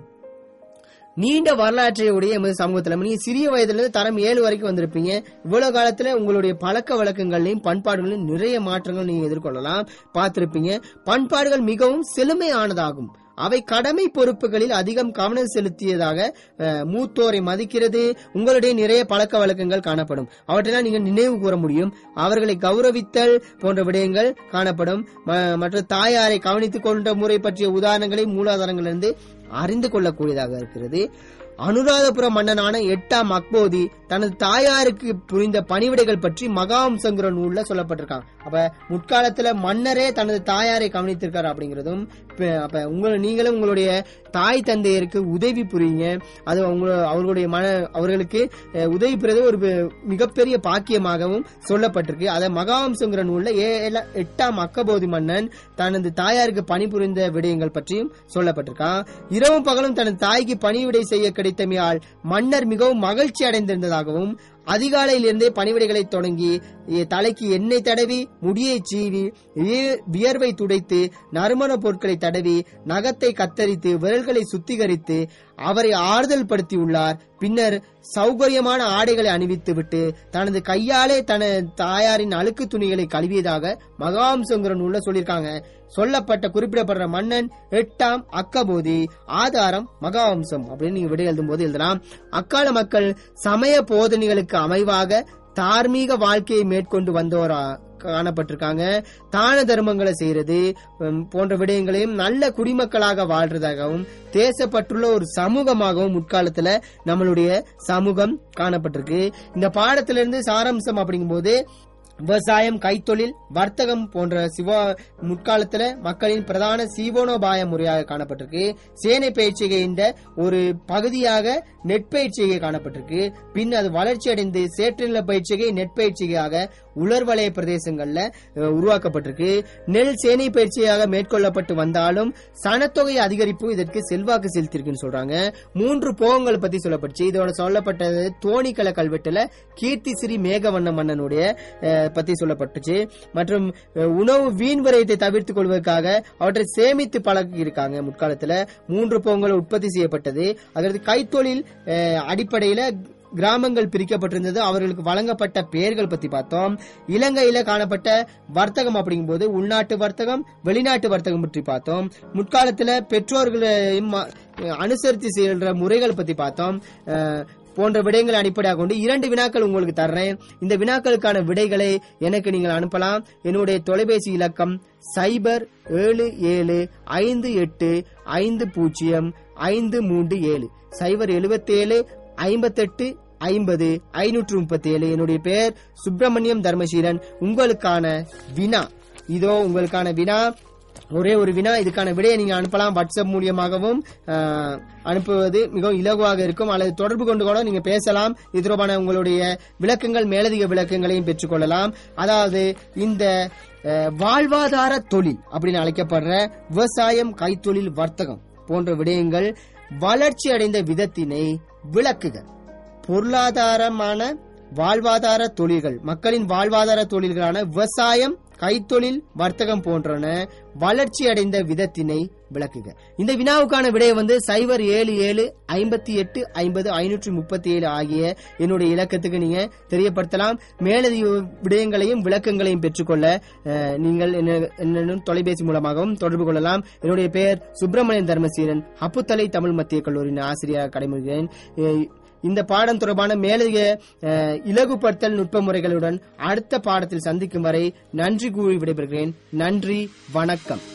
A: நீண்ட வரலாற்றை உடைய எமது சமூகத்துல நீங்க சிறிய வயதுல இருந்து தரம் ஏழு வரைக்கும் வந்திருப்பீங்க இவ்வளவு காலத்துல உங்களுடைய பழக்க வழக்கங்களையும் பண்பாடுகளையும் நிறைய மாற்றங்கள் நீங்க எதிர்கொள்ளலாம் பார்த்திருப்பீங்க பண்பாடுகள் மிகவும் செழுமையானதாகும் அவை கடமை பொறுப்புகளில் அதிகம் கவனம் செலுத்தியதாக அஹ், மூத்தோரை மதிக்கிறது உங்களுடைய நிறைய பழக்க வழக்கங்கள் காணப்படும் அவற்றையெல்லாம் நீங்க நினைவு கூற முடியும் அவர்களை கௌரவித்தல் போன்ற விடயங்கள் காணப்படும் ம- மற்ற தாயாரை கவனித்துக் கொண்ட முறை பற்றிய உதாரணங்களை மூலாதாரங்களிலிருந்து அறிந்து கொள்ளக்கூடியதாக இருக்கிறது அனுராதபுர மன்னனான எட்டாம் அக்போதி தனது தாயாருக்கு புரிந்த பணிவிடைகள் பற்றி மகாவம்சங்கிற நூல்ல சொல்லப்பட்டிருக்காங்க அப்ப முற்காலத்துல மன்னரே தனது தாயாரை கவனித்திருக்காரு அப்படிங்கிறதும் இப்ப- அப்ப உங்க நீங்களும் உங்களுடைய தாய் தந்தையருக்கு உதவி புரியுங்க அது அவங்க அவர்களுடைய மன அவர்களுக்கு அஹ், உதவி புரிவது ஒரு பெ- மிகப்பெரிய பாக்கியமாகவும் சொல்லப்பட்டிருக்கு அதை மகாவம்சங்கிற நூல்ல ஏ- எட்டாம் அக்கபோதி மன்னன் தனது தாயாருக்கு பணிபுரிந்த விடயங்கள் பற்றியும் சொல்லப்பட்டிருக்கான் இரவும் பகலும் தனது தாய்க்கு பணிவிடை செய்ய கிடைத்தமையால் மன்னர் மிகவும் மகிழ்ச்சி அடைந்திருந்ததாகவும் அதிகாலையிலிருந்தே பணிவிடைகளை தொடங்கி எ- தலைக்கு எண்ணெய் தடவி முடியை சீவி விய- வியர்வை துடைத்து நறுமண பொருட்களை தடவி நகத்தை கத்தரித்து விரல்களை சுத்திகரித்து அவரை ஆறுதல் படுத்தியுள்ளார் பின்னர் சௌகரியமான ஆடைகளை அணிவித்துவிட்டு தனது கையாலே தன தாயாரின் அழுக்கு துணிகளை கழுவியதாக மகாம்சங்கிற நூல்ல சொல்லியிருக்காங்க சொல்லப்பட்ட குறிப்பிடப்படுற மன்னன் எட்டாம் அக்கபோதி ஆதாரம் மகாவம்சம் அப்படின்னு நீங்க விடை எழுதும் போது எழுதலாம் அக்கால மக்கள் சமய போதனைகளுக்கு அமைவாக தார்மீக வாழ்க்கையை மேற்கொண்டு வந்தோரா காணப்பட்டிருக்காங்க தான தர்மங்களை செய்யறது உம், போன்ற விடயங்களையும் நல்ல குடிமக்களாக வாழ்றதாகவும் தேசப்பட்டுள்ள ஒரு சமூகமாகவும் முற்காலத்துல நம்மளுடைய சமூகம் காணப்பட்டிருக்கு இந்த பாடத்திலிருந்து சாராம்சம் அப்படிங்கும்போது விவசாயம் கைத்தொழில் வர்த்தகம் போன்ற சிவா முற்காலத்துல மக்களின் பிரதான சீவோனோபாய முறையாக காணப்பட்டிருக்கு சேனை பயிற்சிகை என்ற ஒரு பகுதியாக நெற்பயிற்சிகை காணப்பட்டிருக்கு பின் அது வளர்ச்சி அடைந்து சேற்றுநில பயிற்சிகை நெற்பயிற்சிகையாக உலர்வலய பிரதேசங்கள்ல அஹ், உருவாக்கப்பட்டிருக்கு நெல் சேனை பயிற்சியாக மேற்கொள்ளப்பட்டு வந்தாலும் சனத்தொகை அதிகரிப்பு இதற்கு செல்வாக்கு செலுத்திருக்குன்னு சொல்றாங்க மூன்று போகங்கள் பத்தி சொல்லப்பட்டுச்சு இதோட சொல்லப்பட்டது தோணிக்கல கல்வெட்டுல கீர்த்தி ஸ்ரீ மேகவண்ண மன்னனுடைய அஹ், பத்தி சொல்லப்பட்டுச்சு மற்றும் அஹ், உணவு வீண் விரயத்தை தவிர்த்துக் கொள்வதற்காக அவற்றை சேமித்து பழகி இருக்காங்க முற்காலத்துல மூன்று போகங்கள் உற்பத்தி செய்யப்பட்டது அதற்கு கைத்தொழில் அஹ், அடிப்படையில கிராமங்கள் பிரிக்கப்பட்டிருந்தது அவர்களுக்கு வழங்கப்பட்ட பெயர்கள் பத்தி பார்த்தோம் இலங்கையில காணப்பட்ட வர்த்தகம் அப்படிங்கும்போது உள்நாட்டு வர்த்தகம் வெளிநாட்டு வர்த்தகம் பற்றி பார்த்தோம் முற்காலத்துல பெற்றோர்களையும் ம- அனுசரித்து செல்ற முறைகள் பத்தி பார்த்தோம் அஹ், போன்ற விடயங்களை அடிப்படையாக கொண்டு இரண்டு வினாக்கள் உங்களுக்கு தர்றேன் இந்த வினாக்களுக்கான விடைகளை எனக்கு நீங்கள் அனுப்பலாம் என்னுடைய தொலைபேசி இலக்கம் சைபர் ஏழு ஏழு ஐந்து எட்டு ஐந்து பூஜ்ஜியம் ஐந்து மூன்று ஏழு சைபர் எழுபத்தேழு ஐம்பத்தெட்டு ஐம்பது ஐநூற்று முப்பத்தி ஏழு என்னுடைய பெயர் சுப்பிரமணியம் தர்மசீலன் உங்களுக்கான வினா இதோ உங்களுக்கான வினா ஒரே ஒரு வினா இதுக்கான விடையை நீங்க அனுப்பலாம் வாட்ஸ்அப் மூலியமாகவும் ஆஹ், அனுப்புவது மிகவும் இலகுவாக இருக்கும் அல்லது தொடர்பு கொண்டு கூட நீங்க பேசலாம் இது தொடர்பான உங்களுடைய விளக்கங்கள் மேலதிக விளக்கங்களையும் பெற்றுக்கொள்ளலாம் அதாவது இந்த அஹ், வாழ்வாதார தொழில் அப்படின்னு அழைக்கப்படுற விவசாயம் கைத்தொழில் வர்த்தகம் போன்ற விடயங்கள் வளர்ச்சி அடைந்த விதத்தினை விளக்குக பொருளாதாரமான வாழ்வாதார தொழில்கள் மக்களின் வாழ்வாதார தொழில்களான விவசாயம் கைத்தொழில் வர்த்தகம் போன்றன வளர்ச்சி அடைந்த விதத்தினை விளக்குக இந்த வினாவுக்கான விடை வந்து சைபர் ஏழு ஏழு ஐம்பத்தி எட்டு ஐம்பது ஐநூற்றி முப்பத்தி ஏழு ஆகிய என்னுடைய இலக்கத்துக்கு நீங்க தெரியப்படுத்தலாம் மேலதிக விடயங்களையும் விளக்கங்களையும் பெற்றுக்கொள்ள அஹ், நீங்கள் என்ன- என்னுடன் தொலைபேசி மூலமாகவும் தொடர்பு கொள்ளலாம் என்னுடைய பெயர் சுப்பிரமணியன் தர்மசீலன் அப்புத்தலை தமிழ் மத்திய கல்லூரியின் ஆசிரியராக கடைமுறுகிறேன் அஹ், இந்த பாடம் தொடர்பான மேலதிக அஹ், இலகுபடுத்தல் நுட்ப முறைகளுடன் அடுத்த பாடத்தில் சந்திக்கும் வரை நன்றி கூறி விடைபெறுகிறேன் நன்றி வணக்கம்